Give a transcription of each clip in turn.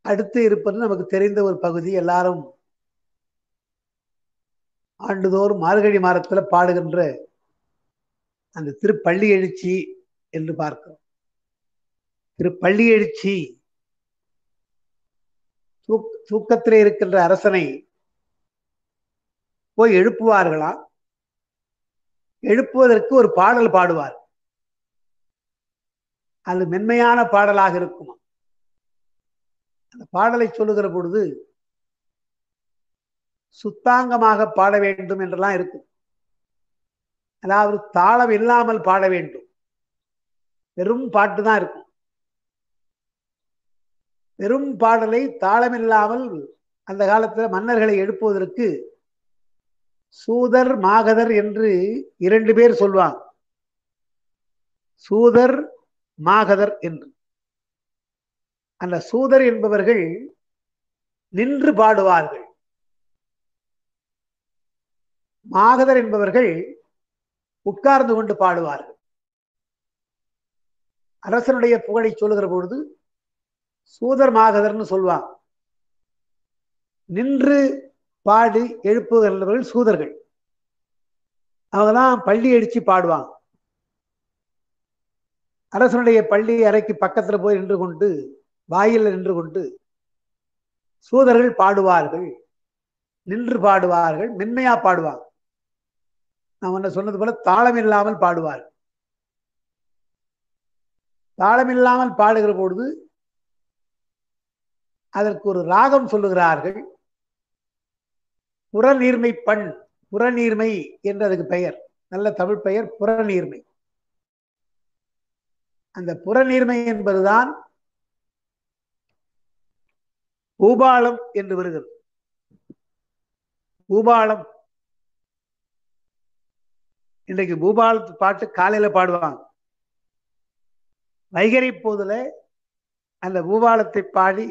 அடுத்து இருப்பது நமக்கு தெரிந்த ஒரு பகுதி எல்லாரும் ஆண்டுதோறும் மார்கழி மாதத்துல பாடுகின்ற அந்த திருப்பள்ளி எழுச்சி என்று பார்க்கிறோம் திருப்பள்ளி எழுச்சி தூக் தூக்கத்திலே இருக்கின்ற அரசனை போய் எழுப்புவார்களா எழுப்புவதற்கு ஒரு பாடல் பாடுவார் அது மென்மையான பாடலாக இருக்குமா அந்த பாடலை சொல்லுகிற பொழுது சுத்தாங்கமாக பாட வேண்டும் என்றெல்லாம் இருக்கு அதாவது தாளம் இல்லாமல் பாட வேண்டும் வெறும் பாட்டு தான் இருக்கும் வெறும் பாடலை தாளம் இல்லாமல் அந்த காலத்துல மன்னர்களை எழுப்புவதற்கு சூதர் மாகதர் என்று இரண்டு பேர் சொல்வாங்க சூதர் மாகதர் என்று அந்த சூதர் என்பவர்கள் நின்று பாடுவார்கள் மாகதர் என்பவர்கள் உட்கார்ந்து கொண்டு பாடுவார்கள் அரசனுடைய புகழை சொல்லுகிற பொழுது சூதர் மாகதர்னு சொல்லுவாங்க நின்று பாடி எழுப்புகிறவர்கள் சூதர்கள் அவங்க தான் பள்ளி அடிச்சு பாடுவாங்க அரசனுடைய பள்ளி அறைக்கு பக்கத்துல போய் நின்று கொண்டு வாயில நின்று கொண்டு சூதர்கள் பாடுவார்கள் நின்று பாடுவார்கள் மென்மையா பாடுவாங்க நான் உன்ன சொன்னது போல தாளம் இல்லாமல் பாடுவார்கள் தாளம் இல்லாமல் பாடுகிற பொழுது அதற்கு ஒரு ராகம் சொல்லுகிறார்கள் புறநீர்மை பண் புறநீர்மை என்று அதுக்கு பெயர் நல்ல தமிழ் பெயர் புறநீர்மை அந்த புறநீர்மை என்பதுதான் பூபாலம் என்று வருகிறது பூபாலம் இன்றைக்கு பூபாலத்து பாட்டு காலையில பாடுவாங்க வைகரை போதுல அந்த பூபாலத்தை பாடி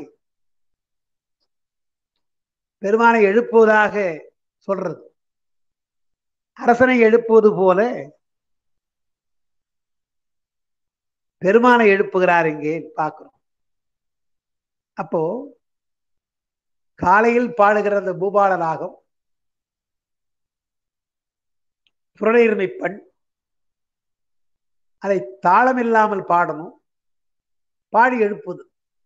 பெருமானை எழுப்புவதாக சொல்றது அரசனை எழுப்புவது போல பெருமானை எழுப்புகிறார் இங்கே பார்க்கிறோம் அப்போ காலையில் பாடுகிற அந்த பூபால ராகம் புறநீர்மை பண் அதை தாளம் இல்லாமல் பாடணும் பாடி எழுப்புது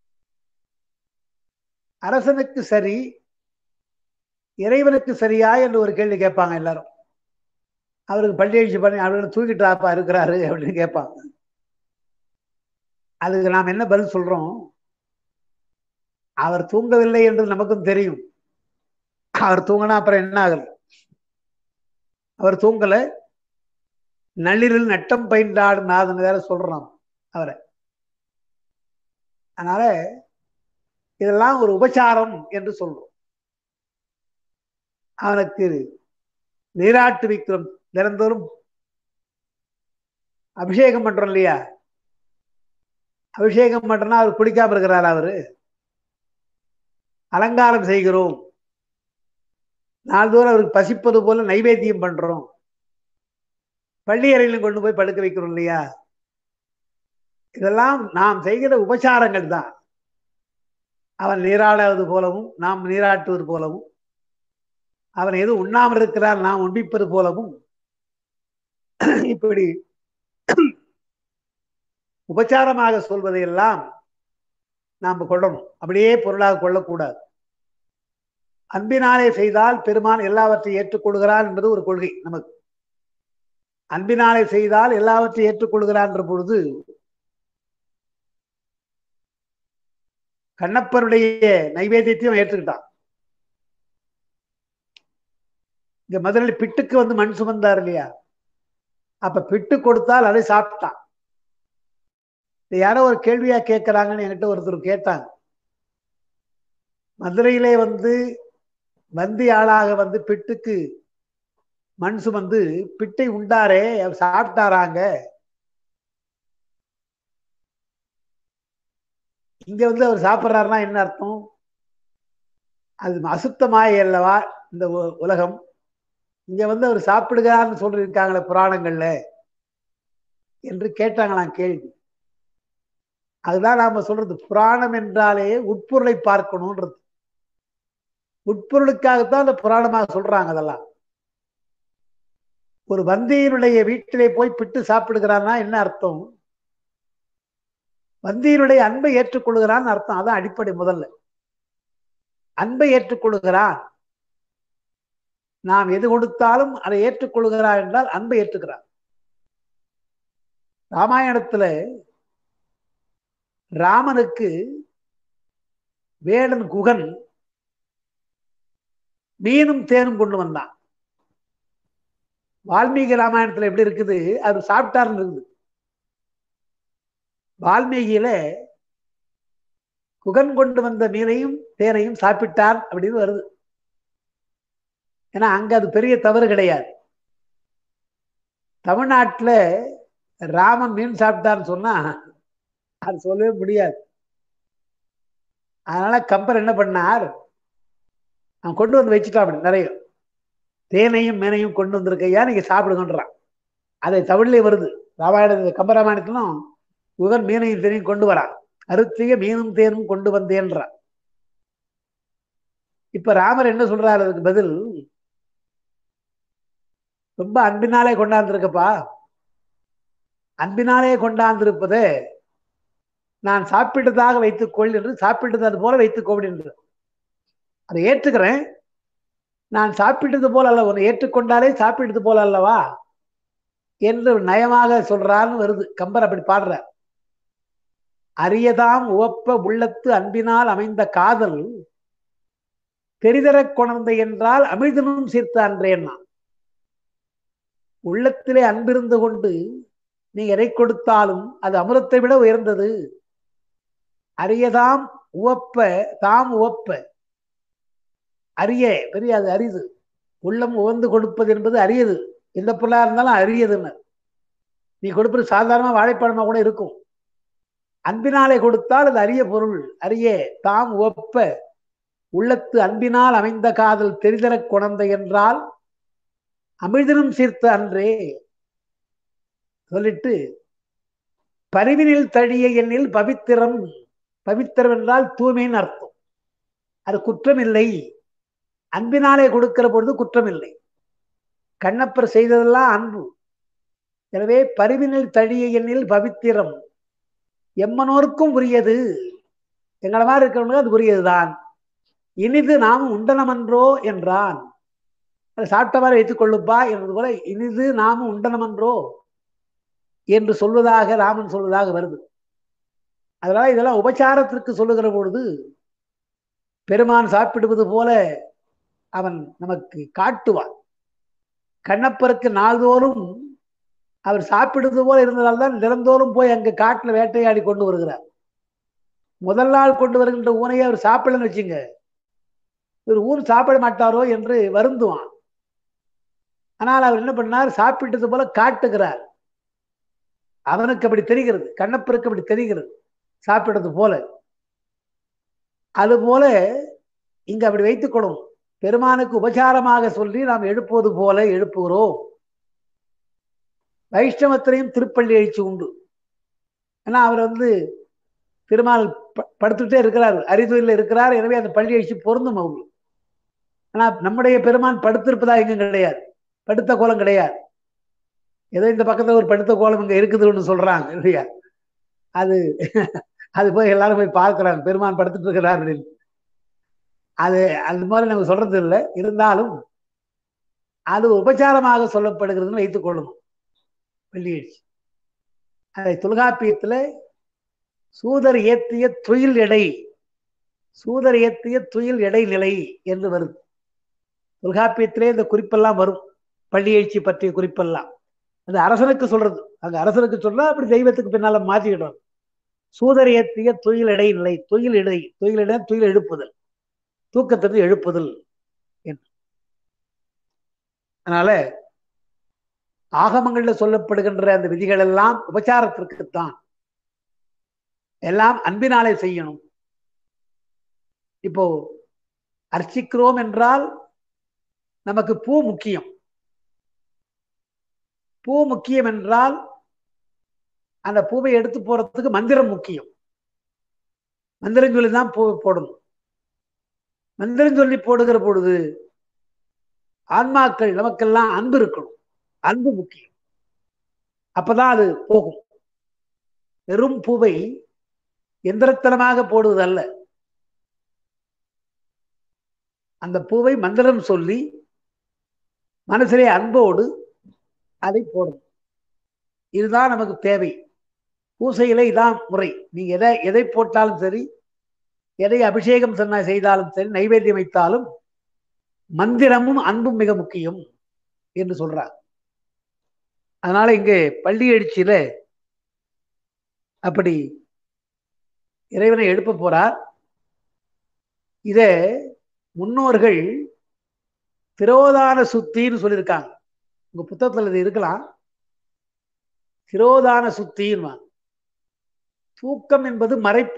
அரசனுக்கு சரி இறைவனுக்கு சரியா என்று ஒரு கேள்வி கேட்பாங்க எல்லாரும் அவருக்கு பள்ளி எழுச்சி பண்ணி அவர்கள் தூக்கிட்டாப்பா இருக்கிறாரு அப்படின்னு கேட்பாங்க அதுக்கு நாம் என்ன பதில் சொல்றோம் அவர் தூங்கவில்லை என்று நமக்கும் தெரியும் அவர் தூங்கினா அப்புறம் என்ன ஆகல அவர் தூங்கல நள்ளிரில் நட்டம் பயின்றாடு நாதன் வேற சொல்றோம் அவரை அதனால இதெல்லாம் ஒரு உபச்சாரம் என்று சொல்றோம் அவனுக்கு நீராட்டு வைக்கிறோம் தினந்தோறும் அபிஷேகம் பண்றோம் இல்லையா அபிஷேகம் பண்றோம்னா அவர் குடிக்காம இருக்கிறாரா அவரு அலங்காரம் செய்கிறோம் நாள்தோறும் அவருக்கு பசிப்பது போல நைவேத்தியம் பண்றோம் பள்ளி அறையிலும் கொண்டு போய் படுக்க வைக்கிறோம் இல்லையா இதெல்லாம் நாம் செய்கிற உபச்சாரங்கள் தான் அவன் நீராடுவது போலவும் நாம் நீராட்டுவது போலவும் அவன் எதுவும் உண்ணாமல் இருக்கிறார் நாம் உண்பிப்பது போலவும் இப்படி உபச்சாரமாக சொல்வதையெல்லாம் நாம் கொள்ளணும் அப்படியே பொருளாக கொள்ளக்கூடாது அன்பினாலே செய்தால் பெருமான் எல்லாவற்றையும் ஏற்றுக்கொள்கிறான் என்பது ஒரு கொள்கை நமக்கு அன்பினாலே செய்தால் எல்லாவற்றையும் ஏற்றுக்கொள்கிறான் என்ற பொழுது கண்ணப்பருடைய நைவேத்தியத்தையும் ஏற்றுக்கிட்டான் இங்க மதுரையில் பிட்டுக்கு வந்து மண் சுமந்தார் இல்லையா அப்ப பிட்டு கொடுத்தால் அதை சாப்பிட்டான் யாரோ ஒரு கேள்வியா கேட்கிறாங்கன்னு என்கிட்ட ஒருத்தர் கேட்டாங்க மதுரையிலே வந்து வந்தி ஆளாக வந்து பிட்டுக்கு மண் சுமந்து பிட்டை உண்டாரே அவர் சாப்பிட்டாராங்க இங்க வந்து அவர் சாப்பிட்றாருன்னா என்ன அர்த்தம் அது அசுத்தமாய அல்லவா இந்த உலகம் இங்க வந்து அவர் சாப்பிடுகிறார்னு சொல்லியிருக்காங்களே புராணங்கள்ல என்று கேட்டாங்களாம் கேள்வி அதுதான் நாம சொல்றது புராணம் என்றாலே உட்பொருளை பார்க்கணும்ன்றது உட்பொருளுக்காகத்தான் அந்த புராணமாக சொல்றாங்க அதெல்லாம் ஒரு வந்தியினுடைய வீட்டிலே போய் பிட்டு சாப்பிடுகிறான்னா என்ன அர்த்தம் வந்தியினுடைய அன்பை ஏற்றுக்கொள்கிறான் அர்த்தம் அதான் அடிப்படை முதல்ல அன்பை ஏற்றுக்கொள்கிறான் நாம் எது கொடுத்தாலும் அதை ஏற்றுக்கொள்கிறார் என்றால் அன்பை ஏற்றுக்கிறார் ராமாயணத்துல ராமனுக்கு வேடன் குகன் மீனும் தேனும் கொண்டு வந்தான் வால்மீகி ராமாயணத்துல எப்படி இருக்குது அது சாப்பிட்டாருன்னு இருக்குது வால்மீகியில குகன் கொண்டு வந்த மீனையும் தேனையும் சாப்பிட்டார் அப்படின்னு வருது ஏன்னா அங்க அது பெரிய தவறு கிடையாது தமிழ்நாட்டுல ராமன் மீன் சாப்பிட்டான்னு சொன்னா அது சொல்லவே முடியாது அதனால கம்பர் என்ன பண்ணார் அவன் கொண்டு வந்து வச்சுட்டான் அப்படி நிறைய தேனையும் மீனையும் கொண்டு வந்திருக்கையா நீங்க சாப்பிடுங்கன்றான் அதை தமிழ்லயே வருது ராமாயண கம்பராமாயணத்திலும் உகன் மீனையும் தேனையும் கொண்டு வரான் அருத்திய மீனும் தேனும் கொண்டு வந்தேன்றான் இப்ப ராமர் என்ன சொல்றாரு அதுக்கு பதில் ரொம்ப அன்பினாலே கொண்டாந்துருக்கப்பா அன்பினாலே கொண்டாந்திருப்பது நான் சாப்பிட்டதாக வைத்துக்கொள் என்று சாப்பிட்டது அது போல வைத்துக்கொள் என்று அதை ஏற்றுக்கிறேன் நான் சாப்பிட்டது போல அல்ல உன்னை ஏற்றுக்கொண்டாலே சாப்பிட்டது போல அல்லவா என்று நயமாக சொல்றான்னு வருது கம்பர் அப்படி பாடுறார் அரியதாம் உவப்ப உள்ளத்து அன்பினால் அமைந்த காதல் தெரிதரக் கொணர்ந்த என்றால் அமிழ்தனும் சீர்த்த அன்றேன்னா உள்ளத்திலே அன்பிருந்து கொண்டு நீ எதை கொடுத்தாலும் அது அமிர்தத்தை விட உயர்ந்தது அரியதாம் உவப்ப தாம் உவப்ப அரிய பெரிய அது அரிது உள்ளம் உவந்து கொடுப்பது என்பது அரியது எந்த பொருளா இருந்தாலும் அரியதுன்னு நீ கொடுப்பது சாதாரணமா வாழைப்பழமா கூட இருக்கும் அன்பினாலே கொடுத்தால் அது அரிய பொருள் அரிய தாம் உவப்ப உள்ளத்து அன்பினால் அமைந்த காதல் தெரிதரக் கொணர்ந்த என்றால் அமிழ்தனும் சீர்த்த அன்றே சொல்லிட்டு பரிவினில் தழிய எண்ணில் பவித்திரம் பவித்திரம் என்றால் தூய்மைன்னு அர்த்தம் அது குற்றம் இல்லை அன்பினாலே கொடுக்கிற பொழுது குற்றம் இல்லை கண்ணப்பர் செய்ததெல்லாம் அன்பு எனவே பரிவினில் தழிய எண்ணில் பவித்திரம் எம்மனோருக்கும் உரியது எங்களை மாதிரி இருக்கிறவங்க அது உரியதுதான் இனிது நாம் உண்டனமன்றோ என்றான் அதை சாப்பிட்ட மாதிரி வைத்துக் கொள்ளுப்பா என்பது போல இனிது நாமும் உண்டனமன்றோ என்று சொல்வதாக ராமன் சொல்வதாக வருது அதனால இதெல்லாம் உபச்சாரத்திற்கு சொல்லுகிற பொழுது பெருமான் சாப்பிடுவது போல அவன் நமக்கு காட்டுவான் கண்ணப்பருக்கு நாள்தோறும் அவர் சாப்பிடுவது போல இருந்ததால்தான் தினந்தோறும் போய் அங்க காட்டுல வேட்டையாடி கொண்டு வருகிறார் முதல் நாள் கொண்டு வருகின்ற ஊனையை அவர் சாப்பிடலன்னு வச்சுங்க இவர் ஊர் சாப்பிட மாட்டாரோ என்று வருந்துவான் ஆனால் அவர் என்ன பண்ணார் சாப்பிட்டது போல காட்டுகிறார் அவனுக்கு அப்படி தெரிகிறது கண்ணப்பருக்கு அப்படி தெரிகிறது சாப்பிடுறது போல அது போல இங்க அப்படி வைத்துக்கொள்ளும் பெருமானுக்கு உபசாரமாக சொல்லி நாம் எழுப்புவது போல எழுப்புகிறோம் வைஷ்ணவத்திலையும் திருப்பள்ளி எழுச்சி உண்டு ஏன்னா அவர் வந்து திருமால் படுத்துட்டே இருக்கிறார் அரிதுயில் இருக்கிறார் எனவே அந்த பள்ளி எழுச்சி பொருந்தும் அவங்களுக்கு ஆனா நம்முடைய பெருமான் படுத்திருப்பதா எங்க கிடையாது படுத்த கோலம் கிடையாது ஏதோ இந்த பக்கத்துல ஒரு படுத்த கோலம் இங்க இருக்குதுன்னு சொல்றாங்க இல்லையா அது அது போய் எல்லாரும் போய் பார்க்கிறாங்க பெருமான் படுத்துட்டு இருக்கிறார் அப்படின்னு அது அது மாதிரி நம்ம சொல்றது இல்லை இருந்தாலும் அது உபச்சாரமாக சொல்லப்படுகிறதுன்னு வைத்துக் கொள்ளணும் வெள்ளியடிச்சு அதை தொல்காப்பியத்துல சூதர் ஏத்திய துயில் எடை சூதர் ஏத்திய துயில் எடை நிலை என்று வருது தொல்காப்பியத்திலே இந்த குறிப்பெல்லாம் வரும் பள்ளி எழுச்சி பற்றிய குறிப்பெல்லாம் அது அரசனுக்கு சொல்றது அங்க அரசனுக்கு சொல்றா அப்படி தெய்வத்துக்கு பின்னால மாற்றிக்கிடுறோம் சூதர் ஏத்திய துயில் எடை நிலை துயில் இடை துயில் இடை துயில் எழுப்புதல் தூக்கத்திற்கு எழுப்புதல் என்று அதனால ஆகமங்கள்ல சொல்லப்படுகின்ற அந்த விதிகள் எல்லாம் உபச்சாரத்திற்குத்தான் எல்லாம் அன்பினாலே செய்யணும் இப்போ அர்ச்சிக்கிறோம் என்றால் நமக்கு பூ முக்கியம் பூ முக்கியம் என்றால் அந்த பூவை எடுத்து போறதுக்கு மந்திரம் முக்கியம் மந்திரம் சொல்லி தான் போ போடணும் மந்திரம் சொல்லி போடுகிற பொழுது ஆன்மாக்கள் நமக்கெல்லாம் அன்பு இருக்கணும் அன்பு முக்கியம் அப்பதான் அது போகும் வெறும் பூவை எந்திரத்தனமாக போடுவதல்ல அந்த பூவை மந்திரம் சொல்லி மனசிலே அன்போடு அதை போடணும் இதுதான் நமக்கு தேவை பூசையில இதான் முறை நீங்க எதை எதை போட்டாலும் சரி எதை அபிஷேகம் சொன்ன செய்தாலும் சரி நைவேத்தியம் வைத்தாலும் மந்திரமும் அன்பும் மிக முக்கியம் என்று சொல்றார் அதனால இங்கே பள்ளி எழுச்சியில அப்படி இறைவனை எழுப்ப போறார் இத முன்னோர்கள் திரோதான சுத்தின்னு சொல்லியிருக்காங்க உங்க புத்தகத்துல இது இருக்கலாம் திரோதான சுத்தின்னு தூக்கம் என்பது மறைப்பு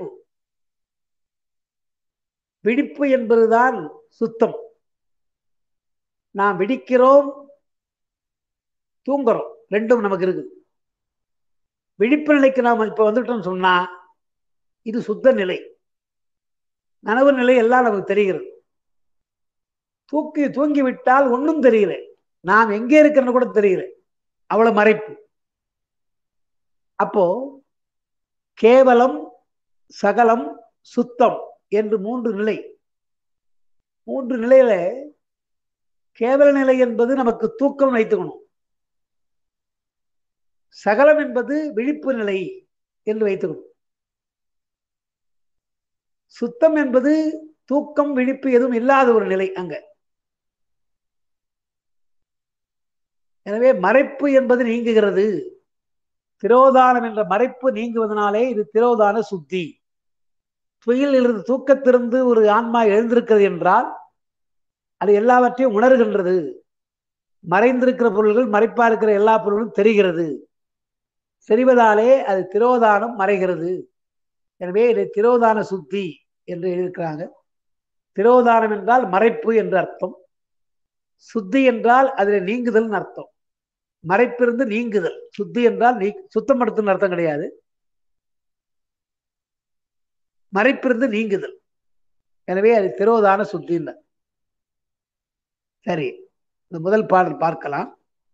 விழிப்பு என்பதுதான் சுத்தம் நாம் விழிக்கிறோம் தூங்குறோம் ரெண்டும் நமக்கு இருக்குது விழிப்பு நிலைக்கு நாம் இப்ப வந்துட்டோம் சொன்னா இது சுத்த நிலை நனவு நிலை எல்லாம் நமக்கு தெரிகிறது தூக்கி தூங்கி விட்டால் ஒன்றும் தெரியல நாம் எங்கே இருக்கிறன்னு கூட தெரியல அவ்வளவு மறைப்பு அப்போ கேவலம் சகலம் சுத்தம் என்று மூன்று நிலை மூன்று நிலையில கேவல நிலை என்பது நமக்கு தூக்கம் வைத்துக்கணும் சகலம் என்பது விழிப்பு நிலை என்று வைத்துக்கணும் சுத்தம் என்பது தூக்கம் விழிப்பு எதுவும் இல்லாத ஒரு நிலை அங்க எனவே மறைப்பு என்பது நீங்குகிறது திரோதானம் என்ற மறைப்பு நீங்குவதனாலே இது திரோதான சுத்தி துயில் இருந்து தூக்கத்திலிருந்து ஒரு ஆன்மா எழுந்திருக்கிறது என்றால் அது எல்லாவற்றையும் உணர்கின்றது மறைந்திருக்கிற பொருள்கள் மறைப்பா இருக்கிற எல்லா பொருளும் தெரிகிறது தெரிவதாலே அது திரோதானம் மறைகிறது எனவே இதை திரோதான சுத்தி என்று எழுதியிருக்கிறாங்க திரோதானம் என்றால் மறைப்பு என்று அர்த்தம் சுத்தி என்றால் அதில் நீங்குதல் அர்த்தம் மறைப்பிருந்து நீங்குதல் சுத்தி என்றால் நீ சுத்தப்படுத்துன்னு அர்த்தம் கிடையாது மறைப்பிருந்து நீங்குதல் எனவே அது திரோதான சுத்தின்னு சரி இந்த முதல் பாடல் பார்க்கலாம்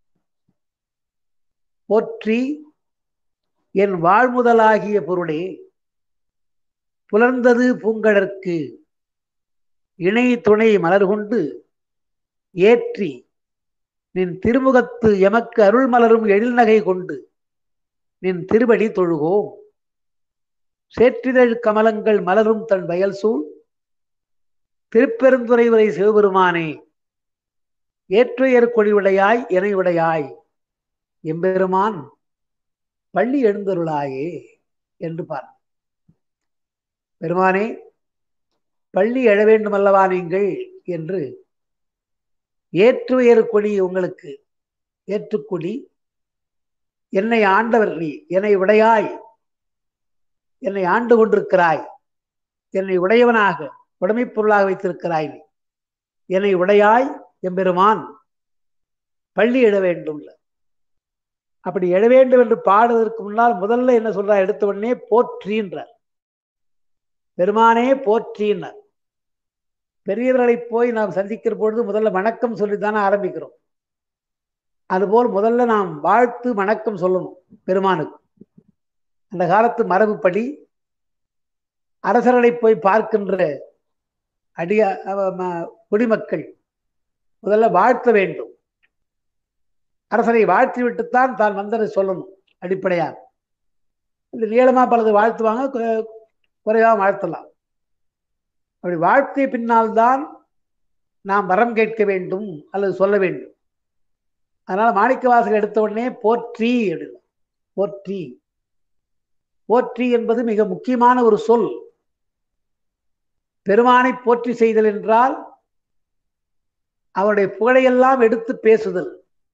போற்றி என் வாழ்முதலாகிய பொருளே புலர்ந்தது பூங்கடற்கு இணை துணை மலர் கொண்டு ஏற்றி நின் திருமுகத்து எமக்கு அருள் மலரும் எழில் நகை கொண்டு நின் திருவடி தொழுகோம் சேற்றிதழ் கமலங்கள் மலரும் தன் வயல் சூழ் திருப்பெருந்துறை வரை சிவபெருமானே ஏற்றுயர் கொடிவுடையாய் இணைவுடையாய் எம்பெருமான் பள்ளி எழுந்தருளாயே என்று பார் பெருமானே பள்ளி எழ வேண்டும் அல்லவா நீங்கள் என்று ஏற்றுயர் கொடி உங்களுக்கு ஏற்றுக்கொடி என்னை ஆண்டவர் நீ என்னை உடையாய் என்னை ஆண்டு கொண்டிருக்கிறாய் என்னை உடையவனாக உடைமை பொருளாக வைத்திருக்கிறாய் நீ என்னை உடையாய் எம்பெருமான் பள்ளி எழ வேண்டும் அப்படி எழ வேண்டும் என்று பாடுவதற்கு முன்னால் முதல்ல என்ன சொல்றார் எடுத்த உடனே போற்றின்றார் பெருமானே போற்றினார் பெரியவர்களை போய் நாம் சந்திக்கிற பொழுது முதல்ல வணக்கம் சொல்லித்தானே ஆரம்பிக்கிறோம் அதுபோல் முதல்ல நாம் வாழ்த்து வணக்கம் சொல்லணும் பெருமானுக்கு அந்த காலத்து மரபுப்படி அரசர்களை போய் பார்க்கின்ற அடிய குடிமக்கள் முதல்ல வாழ்த்த வேண்டும் அரசரை வாழ்த்தி விட்டுத்தான் தான் வந்ததை சொல்லணும் அடிப்படையா இந்த நீளமா பலது வாழ்த்துவாங்க குறைவா வாழ்த்தலாம் அப்படி வாழ்த்திய பின்னால் தான் நாம் வரம் கேட்க வேண்டும் அல்லது சொல்ல வேண்டும் அதனால மாணிக்க வாசகர் எடுத்த உடனே போற்றி அப்படின்னா போற்றி போற்றி என்பது மிக முக்கியமான ஒரு சொல் பெருமானை போற்றி செய்தல் என்றால் அவருடைய புகழையெல்லாம் எடுத்து பேசுதல்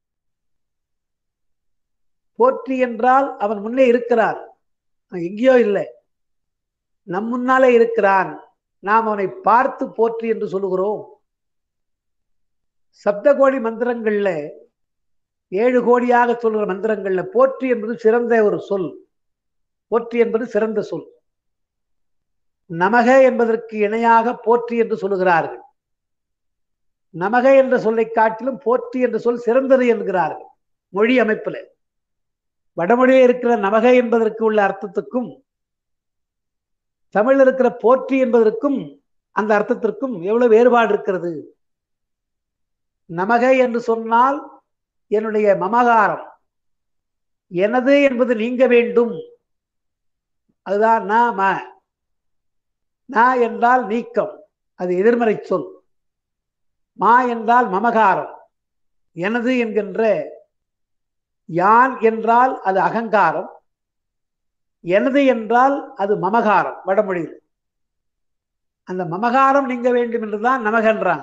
போற்றி என்றால் அவன் முன்னே இருக்கிறான் எங்கேயோ இல்லை நம் முன்னாலே இருக்கிறான் நாம் அவனை பார்த்து போற்றி என்று சொல்லுகிறோம் சப்த கோடி மந்திரங்கள்ல ஏழு கோடியாக சொல்கிற மந்திரங்கள்ல போற்றி என்பது சிறந்த ஒரு சொல் போற்றி என்பது சிறந்த சொல் நமக என்பதற்கு இணையாக போற்றி என்று சொல்லுகிறார்கள் நமக என்ற சொல்லை காட்டிலும் போற்றி என்ற சொல் சிறந்தது என்கிறார்கள் மொழி அமைப்புல வடமொழியில் இருக்கிற நமக என்பதற்கு உள்ள அர்த்தத்துக்கும் தமிழில் இருக்கிற போற்றி என்பதற்கும் அந்த அர்த்தத்திற்கும் எவ்வளவு வேறுபாடு இருக்கிறது நமக என்று சொன்னால் என்னுடைய மமகாரம் எனது என்பது நீங்க வேண்டும் அதுதான் ந ம ந என்றால் நீக்கம் அது எதிர்மறை சொல் மா என்றால் மமகாரம் எனது என்கின்ற யான் என்றால் அது அகங்காரம் எனது என்றால் அது மமகாரம் வடமொழியில் அந்த மமகாரம் நீங்க வேண்டும் என்றுதான் நமகன்றாங்க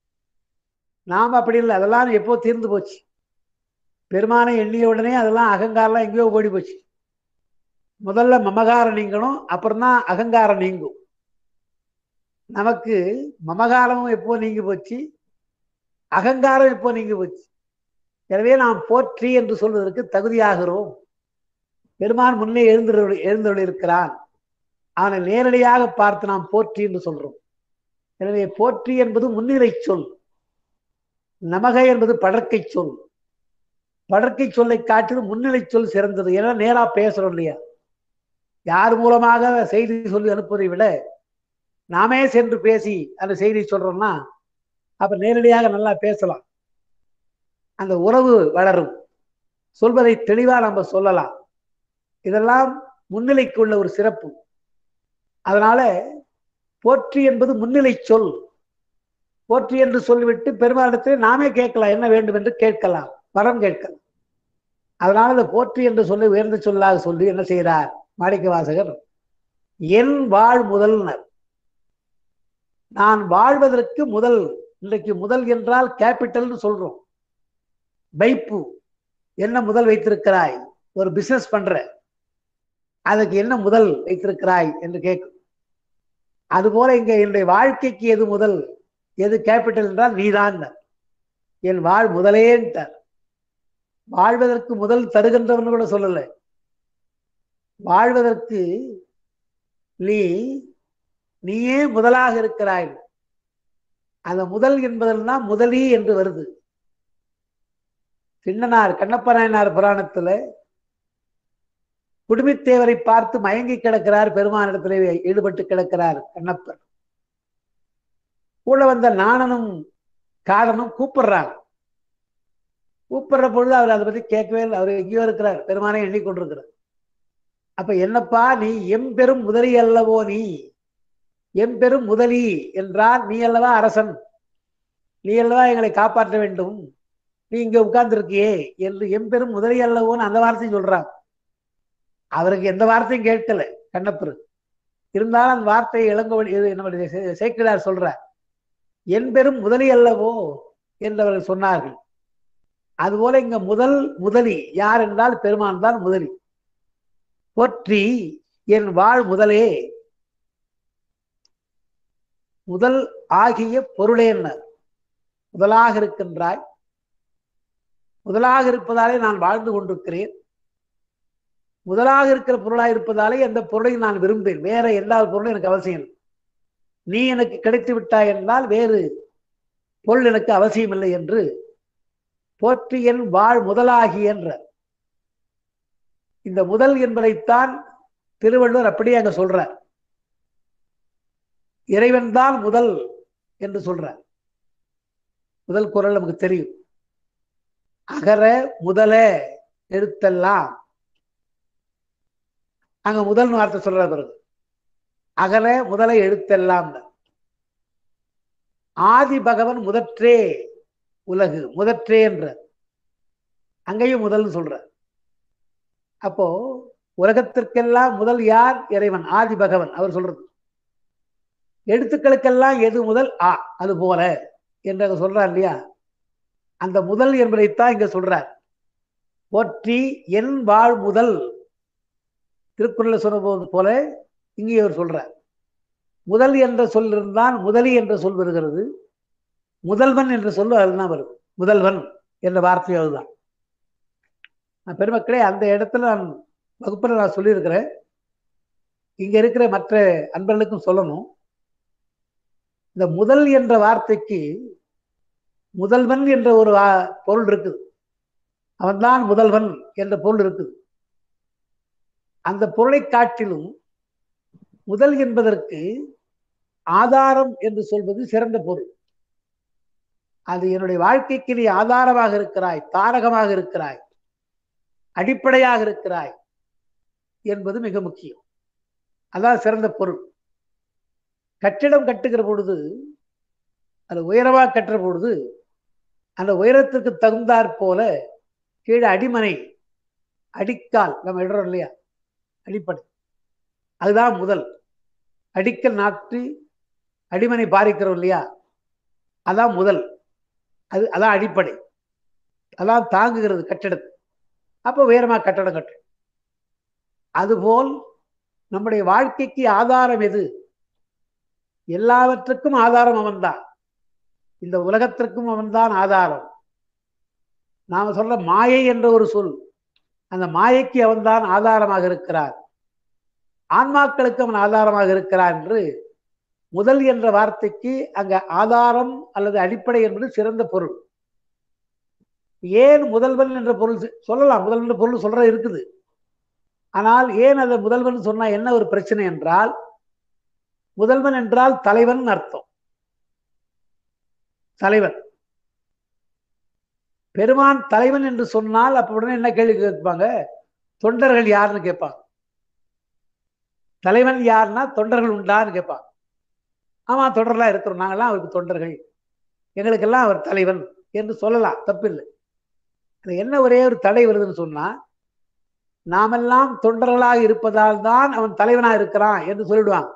நாம் அப்படி இல்லை அதெல்லாம் எப்போ தீர்ந்து போச்சு பெருமானை எண்ணிய உடனே அதெல்லாம் அகங்காரம்லாம் எங்கேயோ ஓடி போச்சு முதல்ல மமகாரம் நீங்கணும் அப்புறம் தான் அகங்காரம் நீங்கும் நமக்கு மமகாரமும் எப்போ நீங்கி போச்சு அகங்காரம் எப்போ நீங்கி போச்சு எனவே நாம் போற்றி என்று சொல்வதற்கு தகுதியாகிறோம் பெருமான் முன்னே எழுந்து எழுந்தொழி இருக்கிறான் அவனை நேரடியாக பார்த்து நாம் போற்றி என்று சொல்றோம் எனவே போற்றி என்பது முன்னிலை சொல் நமக என்பது படற்கை சொல் படற்கை சொல்லை காட்டிலும் முன்னிலை சொல் சிறந்தது ஏன்னா நேரா பேசுறோம் இல்லையா யார் மூலமாக செய்தி சொல்லி அனுப்புவதை விட நாமே சென்று பேசி அந்த செய்தி சொல்றோம்னா அப்ப நேரடியாக நல்லா பேசலாம் அந்த உறவு வளரும் சொல்வதை தெளிவா நம்ம சொல்லலாம் இதெல்லாம் முன்னிலைக்கு உள்ள ஒரு சிறப்பு அதனால போற்றி என்பது முன்னிலை சொல் போற்றி என்று சொல்லிவிட்டு பெருமாளிடத்தில் நாமே கேட்கலாம் என்ன வேண்டும் என்று கேட்கலாம் வரம் கேட்கலாம் அதனால இந்த போற்றி என்று சொல்லி உயர்ந்த சொல்லாக சொல்லி என்ன செய்கிறார் மாணிக்க வாசகர் என் வாழ் முதல்னர் நான் வாழ்வதற்கு முதல் இன்றைக்கு முதல் என்றால் கேபிட்டல்னு சொல்றோம் வைப்பு என்ன முதல் வைத்திருக்கிறாய் ஒரு பிசினஸ் பண்ற அதுக்கு என்ன முதல் வைத்திருக்கிறாய் என்று கேட்கும் அதுபோல இங்க என்னுடைய வாழ்க்கைக்கு எது முதல் எது கேபிட்டல் என்றால் நீதான் என் வாழ் முதலேன்ட்டார் வாழ்வதற்கு முதல் தருகின்றவன் கூட சொல்லல வாழ்வதற்கு நீ நீயே முதலாக இருக்கிறாய் அந்த முதல் என்பதில் தான் முதலி என்று வருது சின்னனார் கண்ணப்ப நாயனார் புராணத்துல குடுமித்தேவரை பார்த்து மயங்கி கிடக்கிறார் பெருமானிடத்திலே ஈடுபட்டு கிடக்கிறார் கண்ணப்பர் கூட வந்த நாணனும் காடனும் கூப்பிடுறாங்க கூப்பிடுற பொழுது அவர் அதை பத்தி கேட்கவே இல்லை அவர் எங்கேயோ இருக்கிறார் பெருமானை எண்ணிக்கொண்டிருக்கிறார் அப்ப என்னப்பா நீ எம்பெரும் முதலி அல்லவோ நீ எம்பெரும் முதலி என்றால் நீ அல்லவா அரசன் நீ அல்லவா எங்களை காப்பாற்ற வேண்டும் நீ இங்க உட்கார்ந்து இருக்கியே என்று எம்பெரும் முதலி அல்லவோன்னு அந்த வார்த்தையும் சொல்றாங்க அவருக்கு எந்த வார்த்தையும் கேட்கல கண்ணப்பரு இருந்தாலும் அந்த வார்த்தையை இளங்கோவடி நம்முடைய சேக்கிடார் சொல்றார் என் பெரும் முதலி அல்லவோ என்று அவர்கள் சொன்னார்கள் அதுபோல இங்க முதல் முதலி யார் என்றால் பெருமான் தான் முதலி போற்றி என் வாழ் முதலே முதல் ஆகிய பொருளேன்னர் முதலாக இருக்கின்றாய் முதலாக இருப்பதாலே நான் வாழ்ந்து கொண்டிருக்கிறேன் முதலாக இருக்கிற பொருளாக இருப்பதாலே எந்த பொருளையும் நான் விரும்பேன் வேற எல்லா பொருளும் எனக்கு அவசியம் இல்லை நீ எனக்கு கிடைத்து விட்டாய் என்றால் வேறு பொருள் எனக்கு அவசியம் இல்லை என்று போற்றி என் வாழ் முதலாகி என்ற இந்த முதல் என்பதைத்தான் திருவள்ளுவர் அப்படியே அங்க சொல்றார் இறைவன் தான் முதல் என்று சொல்றார் முதல் குரல் நமக்கு தெரியும் அகர முதல எழுத்தெல்லாம் அங்க முதல் வார்த்தை சொல்ற பிறகு அகர முதல எழுத்தெல்லாம் ஆதி பகவன் முதற்றே உலகு முதற்றே என்ற அங்கேயும் முதல்னு சொல்ற அப்போ உலகத்திற்கெல்லாம் முதல் யார் இறைவன் ஆதி பகவன் அவர் சொல்றது எழுத்துக்களுக்கெல்லாம் எது முதல் ஆ அது போல என்று அங்க சொல்றார் இல்லையா அந்த முதல் என்பதைத்தான் இங்க சொல்றார் போற்றி என் வாழ் முதல் திருக்குறள் சொன்னபோது போல இங்கே அவர் சொல்றார் முதல் என்ற சொல் இருந்தால் முதலி என்ற சொல் வருகிறது முதல்வன் என்ற சொல்லு அதுதான் வருது முதல்வன் என்ற வார்த்தை அதுதான் பெருமக்களே அந்த இடத்துல நான் வகுப்பில் நான் சொல்லியிருக்கிறேன் இங்க இருக்கிற மற்ற அன்பர்களுக்கும் சொல்லணும் இந்த முதல் என்ற வார்த்தைக்கு முதல்வன் என்ற ஒரு வா- பொருள் இருக்குது அவன்தான் முதல்வன் என்ற பொருள் இருக்குது அந்த பொருளை காட்டிலும் முதல் என்பதற்கு ஆதாரம் என்று சொல்வது சிறந்த பொருள் அது என்னுடைய வாழ்க்கைக்கு நீ ஆதாரமாக இருக்கிறாய் தாரகமாக இருக்கிறாய் அடிப்படையாக இருக்கிறாய் என்பது மிக முக்கியம் அதான் சிறந்த பொருள் கட்டிடம் கட்டுகிற பொழுது அது உயரமாக கட்டுற பொழுது அந்த உயரத்துக்கு தகுந்தாற் போல கீழே அடிமனை அடிக்கால் நம்ம இடுறோம் இல்லையா அடிப்படை அதுதான் முதல் அடிக்கல் நாட்டி அடிமனை பாரிக்கிறோம் இல்லையா அதான் முதல் அது அதான் அடிப்படை அதான் தாங்குகிறது கட்டிடத்தை அப்போ உயரமாக கட்டடம் கட்டும் அதுபோல் நம்முடைய வாழ்க்கைக்கு ஆதாரம் எது எல்லாவற்றுக்கும் ஆதாரம் அவன்தான் இந்த உலகத்திற்கும் அவன்தான் ஆதாரம் நாம சொல்ற மாயை என்ற ஒரு சொல் அந்த மாயைக்கு அவன்தான் ஆதாரமாக இருக்கிறார் ஆன்மாக்களுக்கு அவன் ஆதாரமாக இருக்கிறார் என்று முதல் என்ற வார்த்தைக்கு அங்க ஆதாரம் அல்லது அடிப்படை என்பது சிறந்த பொருள் ஏன் முதல்வன் என்ற பொருள் சொ- சொல்லலாம் முதல்வன் என்ற பொருள் சொல்ற இருக்குது ஆனால் ஏன் அதை முதல்வன் சொன்னா என்ன ஒரு பிரச்சனை என்றால் முதல்வன் என்றால் தலைவன் அர்த்தம் தலைவன் பெருமான் தலைவன் என்று சொன்னால் அப்ப உடனே என்ன கேள்வி கேட்பாங்க தொண்டர்கள் யாருன்னு கேட்பாங்க தலைவன் யாருன்னா தொண்டர்கள் உண்டான்னு கேட்பாங்க ஆமா தொண்டர்களா இருக்கிறோம் நாங்கெல்லாம் அவருக்கு தொண்டர்கள் எங்களுக்கெல்லாம் அவர் தலைவன் என்று சொல்லலாம் தப்பில்லை அது என்ன ஒரே ஒரு தடை வருதுன்னு சொன்னா நாமெல்லாம் தொண்டர்களாக இருப்பதால் தான் அவன் தலைவனா இருக்கிறான் என்று சொல்லிடுவாங்க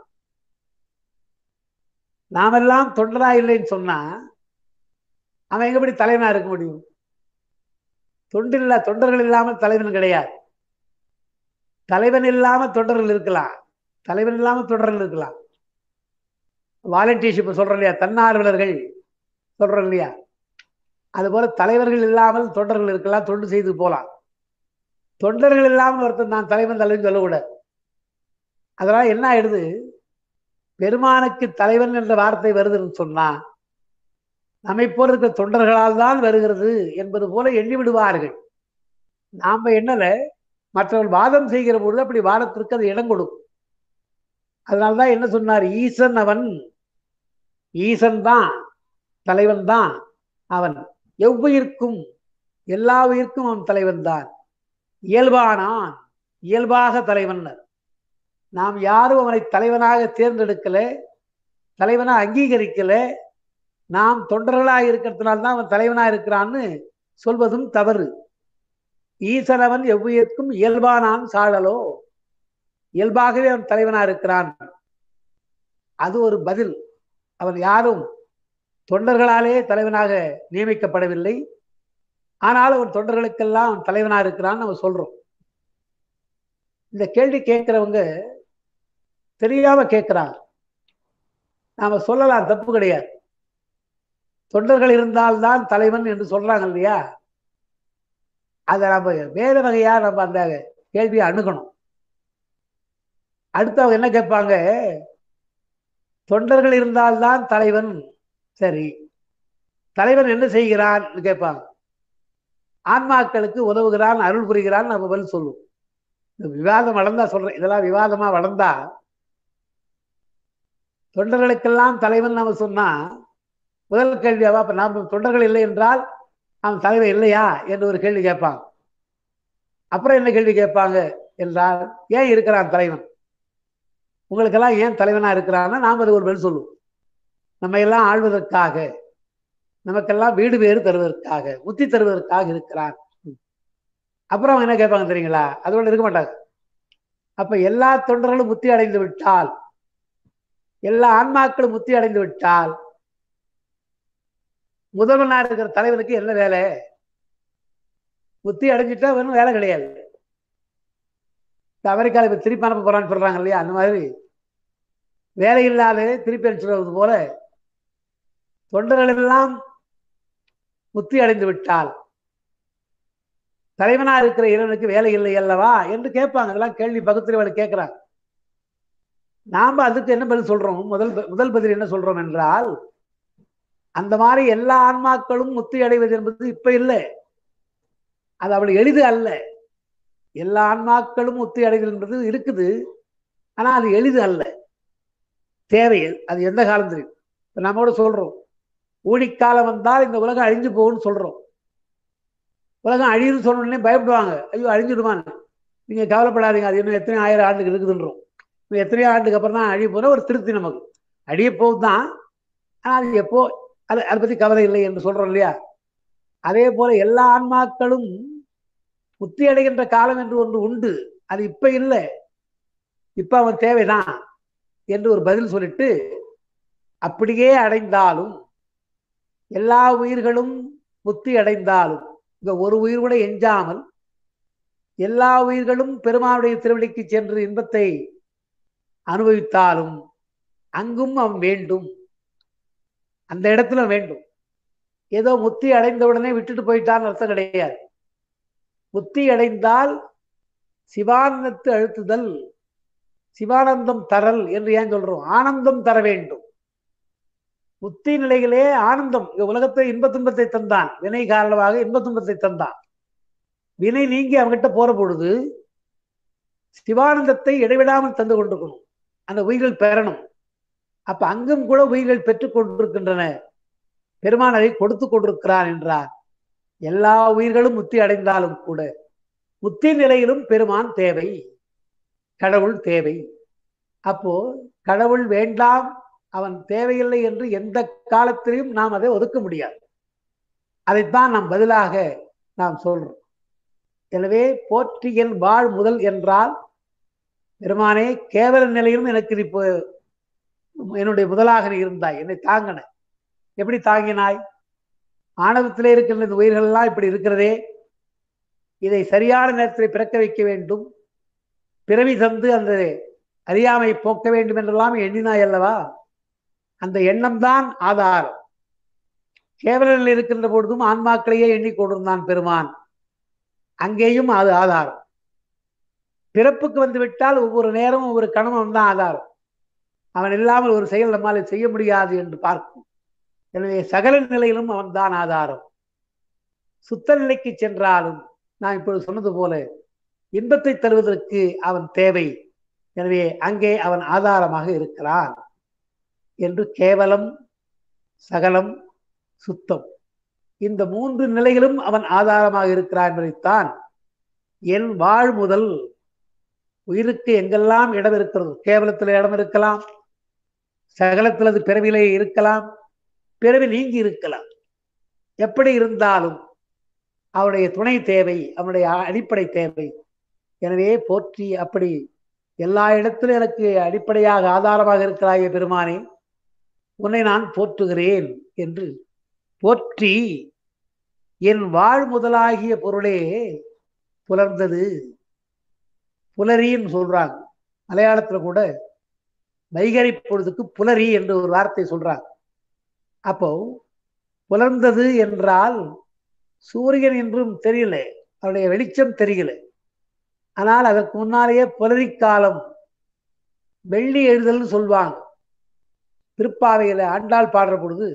நாமெல்லாம் தொண்டரா இல்லைன்னு சொன்னா அவன் எங்கப்படி தலைவனா இருக்க முடியும் தொண்டில்லா தொண்டர்கள் இல்லாமல் தலைவன் கிடையாது தலைவன் இல்லாம தொண்டர்கள் இருக்கலாம் தலைவன் இல்லாம தொண்டர்கள் இருக்கலாம் வாலண்டியர்ஷிப் சொல்றோம் இல்லையா தன்னார்வலர்கள் சொல்றோம் இல்லையா அதுபோல தலைவர்கள் இல்லாமல் தொண்டர்கள் இருக்கலாம் தொண்டு செய்து போலாம் தொண்டர்கள் இல்லாமல் ஒருத்தன் நான் தலைவன் தலைவன் சொல்லக்கூடாது அதனால என்ன ஆயிடுது பெருமானுக்கு தலைவன் என்ற வார்த்தை வருதுன்னு சொன்னா நம்மை போல இருக்கிற தொண்டர்களால் தான் வருகிறது என்பது போல எண்ணி விடுவார்கள் நாம எண்ணல மற்றவர்கள் வாதம் செய்கிற பொழுது அப்படி வாதத்திற்கு அது இடம் கொடுக்கும் அதனால்தான் என்ன சொன்னார் ஈசன் அவன் ஈசன் தான் தலைவன் தான் அவன் எவ்வுயிர்க்கும் எல்லா உயிர்க்கும் அவன் தலைவன் தான் இயல்பானான் இயல்பாக தலைவன் நாம் யாரும் அவனை தலைவனாக தேர்ந்தெடுக்கல தலைவனா அங்கீகரிக்கல நாம் தொண்டர்களாக இருக்கிறதுனால்தான் அவன் தலைவனா இருக்கிறான்னு சொல்வதும் தவறு ஈசனவன் எவ்வுயிர்க்கும் இயல்பானான் சாழலோ இயல்பாகவே அவன் தலைவனா இருக்கிறான் அது ஒரு பதில் அவன் யாரும் தொண்டர்களாலே தலைவனாக நியமிக்கப்படவில்லை ஆனால் அவன் தொண்டர்களுக்கெல்லாம் அவன் தலைவனா இருக்கிறான்னு நம்ம சொல்றோம் இந்த கேள்வி கேட்கிறவங்க தெரியாம கேட்கிறாங்க நாம சொல்லலாம் தப்பு கிடையாது தொண்டர்கள் இருந்தால்தான் தலைவன் என்று சொல்றாங்க இல்லையா அதை நம்ம வேற வகையா நம்ம அந்த கேள்வியை அணுகணும் அடுத்து அவங்க என்ன கேட்பாங்க தொண்டர்கள் இருந்தால்தான் தலைவன் சரி தலைவன் என்ன செய்கிறான் கேட்பாங்க ஆன்மாக்களுக்கு உதவுகிறான் அருள் புரிகிறான் நம்ம பதில் சொல்லுவோம் இந்த விவாதம் வளர்ந்தா சொல்றேன் இதெல்லாம் விவாதமா வளர்ந்தா தொண்டர்களுக்கெல்லாம் தலைவன் நம்ம சொன்னா முதல் கேள்வியாவா அப்ப நாம் தொண்டர்கள் இல்லை என்றால் அவன் தலைவர் இல்லையா என்று ஒரு கேள்வி கேட்பாங்க அப்புறம் என்ன கேள்வி கேட்பாங்க என்றால் ஏன் இருக்கிறான் தலைவன் உங்களுக்கெல்லாம் ஏன் தலைவனா இருக்கிறான்னா நாம் அது ஒரு பதில் சொல்லுவோம் நம்ம எல்லாம் ஆள்வதற்காக நமக்கெல்லாம் வீடு பேறு தருவதற்காக முத்தி தருவதற்காக இருக்கிறான் அப்புறம் அவங்க என்ன கேட்பாங்க தெரியுங்களா அதோட இருக்க மாட்டாங்க அப்ப எல்லா தொண்டர்களும் முத்தி அடைந்து விட்டால் எல்லா ஆன்மாக்களும் முத்தி அடைந்து விட்டால் முதல்வனா இருக்கிற தலைவனுக்கு என்ன வேலை முத்தி அடைஞ்சிட்டா வெறும் வேலை கிடையாது இந்த அமெரிக்காவில் இப்ப திருப்பி அனுப்ப போறான்னு சொல்றாங்க இல்லையா அந்த மாதிரி வேலை இல்லாத திருப்பி அனுப்பிச்சுடுவது போல தொண்டர்கள் எல்லாம் முத்தி அடைந்து விட்டால் தலைவனா இருக்கிற இறைவனுக்கு வேலை இல்லை அல்லவா என்று கேட்பாங்க அதெல்லாம் கேள்வி பகுத்தறிவாளர் கேட்கிறாங்க நாம அதுக்கு என்ன பதில் சொல்றோம் முதல் முதல் பதில் என்ன சொல்றோம் என்றால் அந்த மாதிரி எல்லா ஆன்மாக்களும் முத்தி அடைவது என்பது இப்ப இல்லை அது அவ்வளவு எளிது அல்ல எல்லா ஆன்மாக்களும் முத்தி அடைதல் என்பது இருக்குது ஆனா அது எளிது அல்ல தேவை அது எந்த காலம் தெரியும் இப்ப நம்மோட சொல்றோம் ஊழிக்காலம் வந்தால் இந்த உலகம் அழிஞ்சு போகும்னு சொல்றோம் உலகம் அழியுன்னு சொன்ன உடனே பயப்படுவாங்க ஐயோ அழிஞ்சிடுமான்னு நீங்க கவலைப்படாதீங்க அது இன்னும் எத்தனை ஆயிரம் ஆண்டுக்கு இருக்குதுன்றோம் இன்னும் எத்தனையோ ஆண்டுக்கு அப்புறம் தான் அழிய போற ஒரு திருப்தி நமக்கு அழிய போகுது தான் ஆனா அது எப்போ அது அதை பத்தி கவலை இல்லை என்று சொல்றோம் இல்லையா அதே போல எல்லா ஆன்மாக்களும் முத்தி அடைகின்ற காலம் என்று ஒன்று உண்டு அது இப்ப இல்லை இப்ப அவன் தேவைதான் என்று ஒரு பதில் சொல்லிட்டு அப்படியே அடைந்தாலும் எல்லா உயிர்களும் முத்தி அடைந்தாலும் இந்த ஒரு உயிர் கூட எஞ்சாமல் எல்லா உயிர்களும் பெருமானுடைய திருவடிக்கு சென்று இன்பத்தை அனுபவித்தாலும் அங்கும் அவன் வேண்டும் அந்த இடத்துல வேண்டும் ஏதோ முத்தி அடைந்த உடனே விட்டுட்டு போயிட்டான்னு அர்த்தம் கிடையாது முத்தி அடைந்தால் சிவானந்தத்து அழுத்துதல் சிவானந்தம் தரல் என்று ஏன் சொல்றோம் ஆனந்தம் தர வேண்டும் முத்தி நிலைகளே ஆனந்தம் இந்த உலகத்தை இன்ப துன்பத்தை தந்தான் வினை காரணமாக இன்ப துன்பத்தை தந்தான் வினை நீங்கி அவங்ககிட்ட போற பொழுது சிவானந்தத்தை இடைவிடாமல் தந்து கொண்டிருக்கணும் அந்த உயிர்கள் பெறணும் அப்ப அங்கும் கூட உயிர்கள் பெற்றுக் கொண்டிருக்கின்றன பெருமான் அதை கொடுத்து கொண்டிருக்கிறான் என்றார் எல்லா உயிர்களும் முத்தி அடைந்தாலும் கூட முத்தி நிலையிலும் பெருமான் தேவை கடவுள் தேவை அப்போ கடவுள் வேண்டாம் அவன் தேவையில்லை என்று எந்த காலத்திலையும் நாம் அதை ஒதுக்க முடியாது அதைத்தான் நாம் பதிலாக நாம் சொல்றோம் எனவே போற்றியன் வாழ் முதல் என்றால் பெருமானே கேவல நிலையிலும் எனக்கு இப்போ என்னுடைய முதலாக நீ இருந்தாய் என்னை தாங்கின எப்படி தாங்கினாய் ஆணவத்திலே இருக்கின்ற இந்த உயிர்கள் எல்லாம் இப்படி இருக்கிறதே இதை சரியான நேரத்தில் பிறக்க வைக்க வேண்டும் பிறவி தந்து அந்த அறியாமை போக்க வேண்டும் என்றெல்லாம் எண்ணினாய் அல்லவா அந்த எண்ணம் தான் ஆதாரம் கேவலில் இருக்கின்ற பொழுதும் ஆன்மாக்களையே எண்ணிக்கொண்டிருந்தான் பெருமான் அங்கேயும் அது ஆதாரம் பிறப்புக்கு வந்து விட்டால் ஒவ்வொரு நேரமும் ஒவ்வொரு கணவன் தான் ஆதாரம் அவன் இல்லாமல் ஒரு செயல் நம்மால் செய்ய முடியாது என்று பார்க்கும் எனவே சகல நிலையிலும் அவன் தான் ஆதாரம் சுத்த நிலைக்கு சென்றாலும் நான் இப்பொழுது சொன்னது போல இன்பத்தை தருவதற்கு அவன் தேவை எனவே அங்கே அவன் ஆதாரமாக இருக்கிறான் என்று கேவலம் சகலம் சுத்தம் இந்த மூன்று நிலைகளும் அவன் ஆதாரமாக இருக்கிறான் என்பதைத்தான் என் வாழ் முதல் உயிருக்கு எங்கெல்லாம் இடம் இருக்கிறது கேவலத்தில் இடம் இருக்கலாம் சகலத்தில் அது பிறவிலே இருக்கலாம் பிறவி நீங்கி இருக்கலாம் எப்படி இருந்தாலும் அவனுடைய துணை தேவை அவனுடைய அடிப்படை தேவை எனவே போற்றி அப்படி எல்லா இடத்திலும் எனக்கு அடிப்படையாக ஆதாரமாக இருக்கிறாய பெருமானே உன்னை நான் போற்றுகிறேன் என்று போற்றி என் வாழ் முதலாகிய பொருளே புலர்ந்தது புலரின்னு சொல்றாங்க மலையாளத்துல கூட வைகரி பொழுதுக்கு புலரி என்று ஒரு வார்த்தை சொல்றாங்க அப்போ புலர்ந்தது என்றால் சூரியன் என்றும் தெரியல அவருடைய வெளிச்சம் தெரியல ஆனால் அதற்கு முன்னாலேயே புலரி காலம் வெள்ளி எழுதல்னு சொல்லுவாங்க திருப்பாவையில ஆண்டாள் பாடுற பொழுது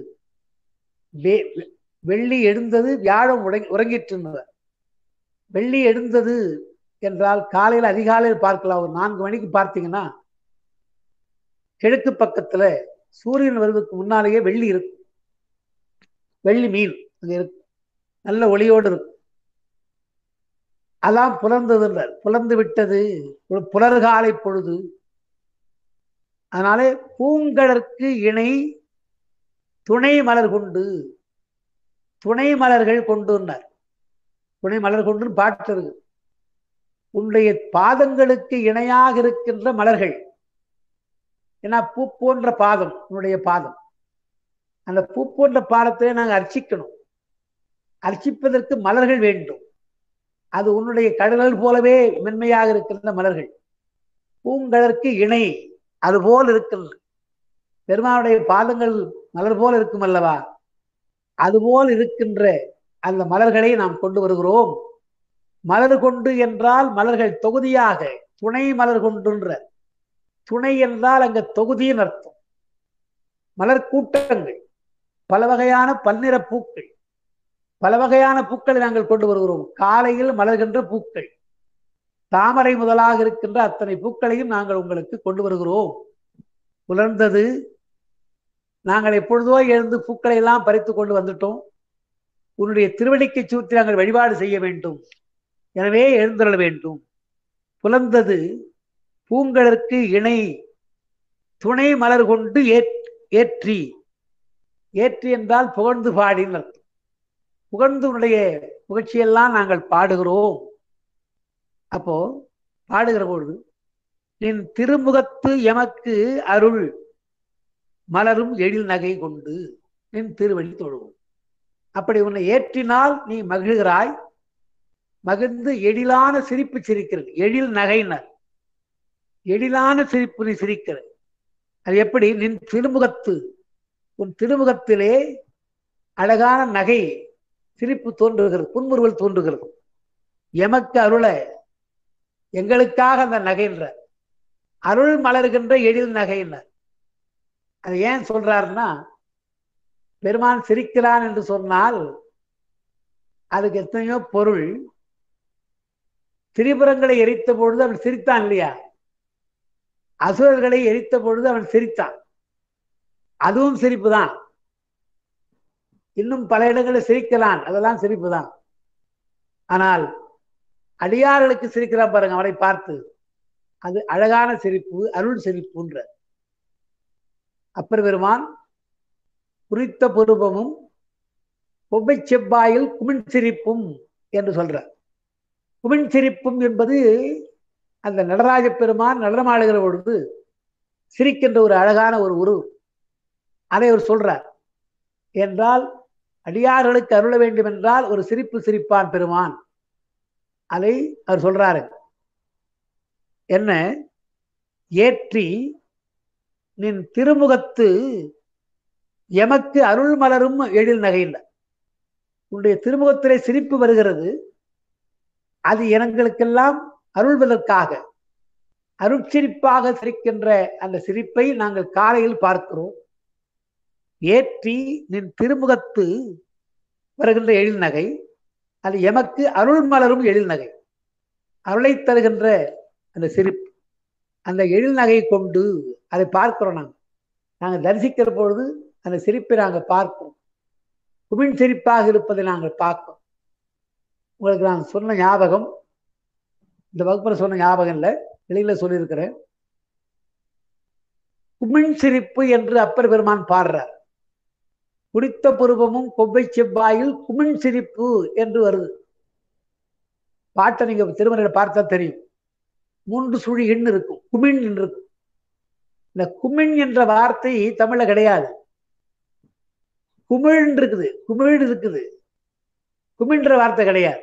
வெள்ளி எழுந்தது வியாழம் உறங்கி உறங்கிட்டு வெள்ளி எழுந்தது என்றால் காலையில் அதிகாலையில் பார்க்கலாம் ஒரு நான்கு மணிக்கு பார்த்தீங்கன்னா கிழக்கு பக்கத்துல சூரியன் வருவதற்கு முன்னாலேயே வெள்ளி இருக்கும் வெள்ளி மீன் அங்க இருக்கும் நல்ல ஒளியோடு இருக்கும் அதான் புலர்ந்ததுன்றார் புலர்ந்து விட்டது புலர்காலை பொழுது அதனாலே பூங்கடற்கு இணை துணை மலர் கொண்டு துணை மலர்கள் கொண்டுன்னார் துணை மலர் கொண்டு பாட்டு இருக்கு உன்னுடைய பாதங்களுக்கு இணையாக இருக்கின்ற மலர்கள் ஏன்னா பூ போன்ற பாதம் உன்னுடைய பாதம் அந்த பூ போன்ற பாதத்தை நாங்கள் அர்ச்சிக்கணும் அர்ச்சிப்பதற்கு மலர்கள் வேண்டும் அது உன்னுடைய கடல்கள் போலவே மென்மையாக இருக்கின்ற மலர்கள் பூங்கடற்கு இணை அது போல் இருக்கின்ற பெருமானுடைய பாதங்கள் மலர் போல் இருக்கும் அல்லவா அதுபோல் இருக்கின்ற அந்த மலர்களை நாம் கொண்டு வருகிறோம் மலர் கொண்டு என்றால் மலர்கள் தொகுதியாக துணை மலர் கொண்டுன்ற துணை என்றால் அங்க தொகுதியின் அர்த்தம் மலர் கூட்டங்கள் பல வகையான பன்னிற பூக்கள் பல வகையான பூக்களை நாங்கள் கொண்டு வருகிறோம் காலையில் மலர்கின்ற பூக்கள் தாமரை முதலாக இருக்கின்ற அத்தனை பூக்களையும் நாங்கள் உங்களுக்கு கொண்டு வருகிறோம் புலர்ந்தது நாங்கள் எப்பொழுதோ எழுந்து பூக்களை எல்லாம் பறித்து கொண்டு வந்துட்டோம் உன்னுடைய திருவடிக்கை சூத்தி நாங்கள் வழிபாடு செய்ய வேண்டும் எனவே எழுந்தருள வேண்டும் புலர்ந்தது பூங்கலருக்கு இணை துணை மலர் கொண்டு ஏற்றி ஏற்றி என்றால் புகழ்ந்து பாடின்னு அர்த்தம் புகழ்ந்து உன்னுடைய புகழ்ச்சியெல்லாம் நாங்கள் பாடுகிறோம் அப்போ பாடுகிற பொழுது நின் திருமுகத்து எமக்கு அருள் மலரும் எழில் நகை கொண்டு நின் திருவழி தொழுவோம் அப்படி உன்னை ஏற்றினால் நீ மகிழ்கிறாய் மகிழ்ந்து எழிலான சிரிப்பு சிரிக்கிறது எழில் நகைனர் எழிலான சிரிப்பு நீ சிரிக்கிறது அது எப்படி நின் திருமுகத்து உன் திருமுகத்திலே அழகான நகை சிரிப்பு தோன்றுகிறது புன்முறுவல் தோன்றுகிறது எமக்கு அருள எங்களுக்காக அந்த நகைன்ற அருள் மலர்கின்ற எழில் நகையினர் அது ஏன் சொல்றாருன்னா பெருமான் சிரிக்கிறான் என்று சொன்னால் அதுக்கு எத்தனையோ பொருள் திரிபுரங்களை எரித்த பொழுது அவன் சிரித்தான் இல்லையா அசுரர்களை எரித்த பொழுது அவன் சிரித்தான் அதுவும் சிரிப்பு தான் இன்னும் பல இடங்களில் சிரிக்கலாம் அதெல்லாம் சிரிப்பு தான் ஆனால் அடியார்களுக்கு சிரிக்கிறான் பாருங்க அவரை பார்த்து அது அழகான சிரிப்பு அருள் சிரிப்புன்ற அப்பர் பெருமான் குறித்த பொருபமும் பொவ்வை செவ்வாயில் குமிழ் சிரிப்பும் என்று சொல்றார் குமிழ் சிரிப்பும் என்பது அந்த நடராஜ பெருமான் நடனமாடுகிற பொழுது சிரிக்கின்ற ஒரு அழகான ஒரு உருவு அதை அவர் சொல்றார் என்றால் அடியார்களுக்கு அருள வேண்டும் என்றால் ஒரு சிரிப்பு சிரிப்பான் பெருமான் அதை அவர் சொல்றாரு என்ன ஏற்றி நின் திருமுகத்து எமக்கு அருள் மலரும் எழில் நகையில் உன்னுடைய திருமுகத்திலே சிரிப்பு வருகிறது அது எங்களுக்கெல்லாம் அருள்வதற்காக அருட்சிரிப்பாக சிரிக்கின்ற அந்த சிரிப்பை நாங்கள் காலையில் பார்க்கிறோம் ஏற்றி நின் திருமுகத்து வருகின்ற எழில் நகை அது எமக்கு அருள் மலரும் எழில் நகை அருளை தருகின்ற அந்த சிரிப்பு அந்த எழில் நகை கொண்டு அதை பார்க்கிறோம் நாங்கள் நாங்கள் தரிசிக்கிற பொழுது அந்த சிரிப்பை நாங்கள் பார்க்கிறோம் குமிழ் சிரிப்பாக இருப்பதை நாங்கள் பார்க்கிறோம் உங்களுக்கு நான் சொன்ன ஞாபகம் இந்த வகுப்பில் சொன்ன ஞாபகம் இல்லை வெளியில சொல்லியிருக்கிறேன் குமிழ் சிரிப்பு என்று அப்பர் பெருமான் பாடுறார் குடித்த புருவமும் கொவ்வை செவ்வாயில் குமிழ் சிரிப்பு என்று வருது பாட்டை நீங்க திருமறையில பார்த்தா தெரியும் மூன்று சுழி எண் இருக்கும் குமிழ் இருக்கும் இந்த குமிழ் என்ற வார்த்தை தமிழ்ல கிடையாது குமிழ் இருக்குது குமிழ் இருக்குது குமிழ்ன்ற வார்த்தை கிடையாது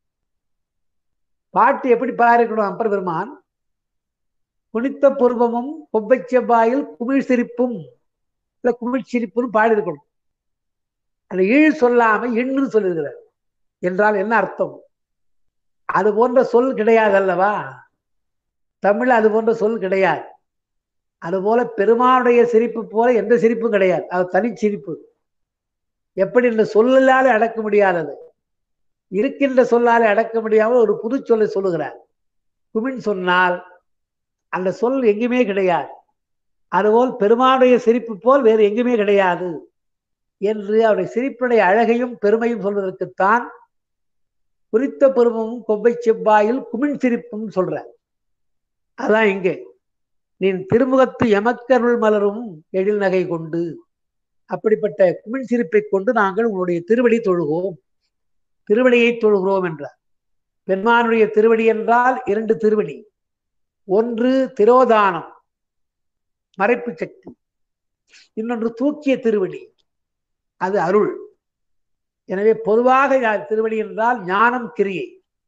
பாட்டு எப்படி பாருக்கணும் அப்பர் பெருமான் குனித்த புருவமும் கொவ்வை செவ்வாயில் குமிழ் சிரிப்பும் இல்ல குமிழ் சிரிப்புன்னு பாடி இருக்கணும் அந்த ஈழ் சொல்லாம எண்ணு சொல்லிருக்கிறார் என்றால் என்ன அர்த்தம் அது போன்ற சொல் கிடையாது அல்லவா தமிழ் அது போன்ற சொல் கிடையாது அதுபோல பெருமானுடைய சிரிப்பு போல எந்த சிரிப்பும் கிடையாது அது தனி சிரிப்பு எப்படி இந்த சொல்லாலே அடக்க முடியாதது இருக்கின்ற சொல்லாலே அடக்க முடியாமல் ஒரு புது சொல்லை சொல்லுகிறார் குமின் சொன்னால் அந்த சொல் எங்குமே கிடையாது அதுபோல் பெருமானுடைய சிரிப்பு போல் வேறு எங்குமே கிடையாது என்று அவருடைய சிரிப்புடைய அழகையும் பெருமையும் சொல்வதற்குத்தான் குறித்த பெருமமும் கொவ்வை செவ்வாயில் குமிழ் சிரிப்பும் சொல்ற அதான் இங்கே நீ திருமுகத்து எமக்கருள் மலரும் எழில் நகை கொண்டு அப்படிப்பட்ட குமிழ் சிரிப்பை கொண்டு நாங்கள் உன்னுடைய திருவடி தொழுவோம் திருவடியை தொழுகிறோம் என்றார் பெருமானுடைய திருவடி என்றால் இரண்டு திருவடி ஒன்று திரோதானம் மறைப்பு சக்தி இன்னொன்று தூக்கிய திருவடி அது அருள் எனவே பொதுவாக திருவடி என்றால் ஞானம் கிரியை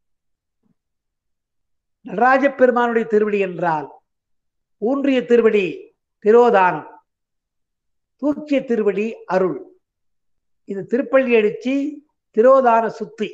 நடராஜ பெருமானுடைய திருவடி என்றால் ஊன்றிய திருவடி திரோதானம் தூக்கிய திருவடி அருள் இது திருப்பள்ளி அடிச்சு திரோதான சுத்தி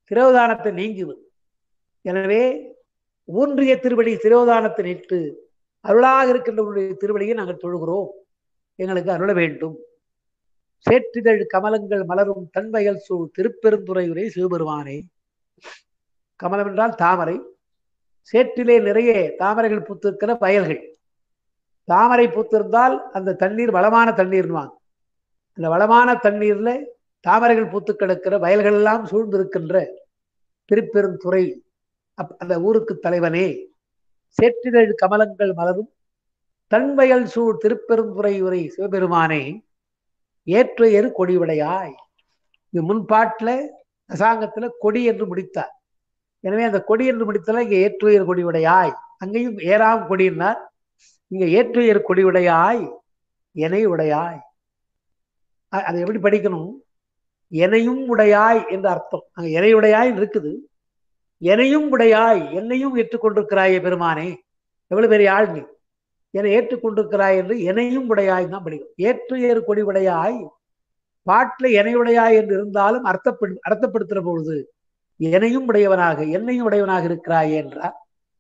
திரோதானத்தை நீங்குவது எனவே ஊன்றிய திருவடி திரோதானத்தை நிட்டு அருளாக இருக்கின்ற உன்னுடைய திருவடியை நாங்கள் தொழுகிறோம் எங்களுக்கு அருள வேண்டும் சேற்றிதழ் கமலங்கள் மலரும் தன்வயல் சூழ் திருப்பெருந்துறையுரை சிவபெருமானே கமலம் என்றால் தாமரை சேற்றிலே நிறைய தாமரைகள் பூத்திருக்கிற வயல்கள் தாமரை பூத்திருந்தால் அந்த தண்ணீர் வளமான தண்ணீர்வாங்க அந்த வளமான தண்ணீர்ல தாமரைகள் பூத்து கிடக்கிற வயல்கள் எல்லாம் சூழ்ந்திருக்கின்ற திருப்பெருந்துறை அப் அந்த ஊருக்கு தலைவனே சேற்றிதழ் கமலங்கள் மலரும் தன்வயல் சூழ் திருப்பெருந்துறை உரை சிவபெருமானே ஏற்றையரு கொடிவிடையாய் இது முன்பாட்டுல தசாங்கத்துல கொடி என்று முடித்தார் எனவே அந்த கொடி என்று முடித்தல இங்க ஏற்றுயர் கொடியுடையாய் அங்கேயும் ஏறாம் கொடினார் இங்க ஏற்றுயர் கொடியுடையாய் எனை உடையாய் அ- அதை எப்படி படிக்கணும் எனையும் உடையாய் என்ற அர்த்தம் அங்க எனையுடையாய் இருக்குது எனையும் உடையாய் என்னையும் ஏற்றுக்கொண்டிருக்கிறாயே பெருமானே எவ்வளவு பெரிய ஆள் நீ என்னை ஏற்றுக்கொண்டிருக்கிறாய் என்று எனையும் உடையாய் தான் படிக்கும் ஏற்றுயர் கொடி உடையாய் பாட்டில் எனையுடையாய் என்று இருந்தாலும் அர்த்தப்படு அர்த்தப்படுத்துற பொழுது என்னையும் உடையவனாக என்னையும் உடையவனாக இருக்கிறாய் என்றார்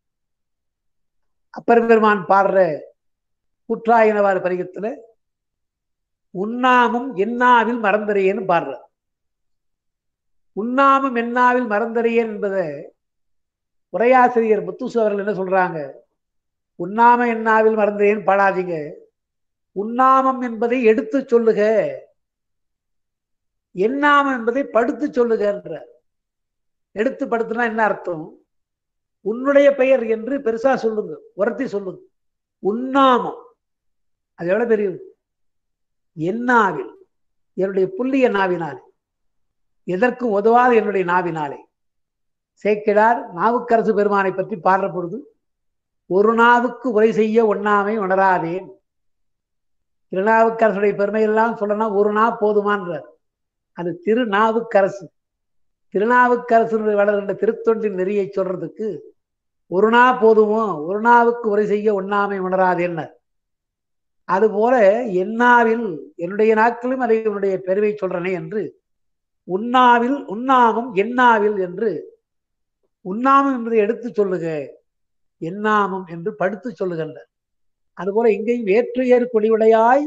அப்பர் பெருமான் பாடுற குற்றாயினவாறு பரிகத்துல உண்ணாமும் என்னாவில் மறந்தறியேன்னு பாடுறார் உண்ணாமும் என்னாவில் மறந்தறியேன் என்பதை உரையாசிரியர் முத்துசு அவர்கள் என்ன சொல்றாங்க உண்ணாம என்னாவில் மறந்தறியேன் பாடாதீங்க உண்ணாமம் என்பதை எடுத்து சொல்லுக எண்ணாமம் என்பதை படுத்து சொல்லுகன்ற எடுத்து படுத்துனா என்ன அர்த்தம் உன்னுடைய பெயர் என்று பெருசா சொல்லுங்க உரத்தி சொல்லுங்க உண்ணாமம் அது எவ்வளவு பெரியது என்னாவில் என்னுடைய புள்ளிய நாவினாலே எதற்கும் உதவாத என்னுடைய நாவினாலே சேக்கிடார் நாவுக்கரசு பெருமானை பற்றி பாடுற பொழுது ஒரு நாவுக்கு உரை செய்ய ஒண்ணாமை உணராதேன் திருநாவுக்கரசுடைய பெருமையெல்லாம் சொல்லணும் ஒரு நா போதுமான்றார் அது திருநாவுக்கரசு திருநாவுக்கரசு வளர்கின்ற திருத்தொண்டின் நெறியை சொல்றதுக்கு ஒரு நா போதுமோ ஒரு நாவுக்கு உரை செய்ய ஒண்ணாமை உணராதேன்னு அதுபோல என்னாவில் என்னுடைய நாட்களும் அதை உன்னுடைய பெருமை சொல்றனே என்று உண்ணாவில் உண்ணாமும் எண்ணாவில் என்று உண்ணாமம் என்பதை எடுத்து சொல்லுக எண்ணாமம் என்று படுத்து சொல்லுகின்ற அதுபோல இங்கேயும் ஏற்றுயர் கொடியுடையாய்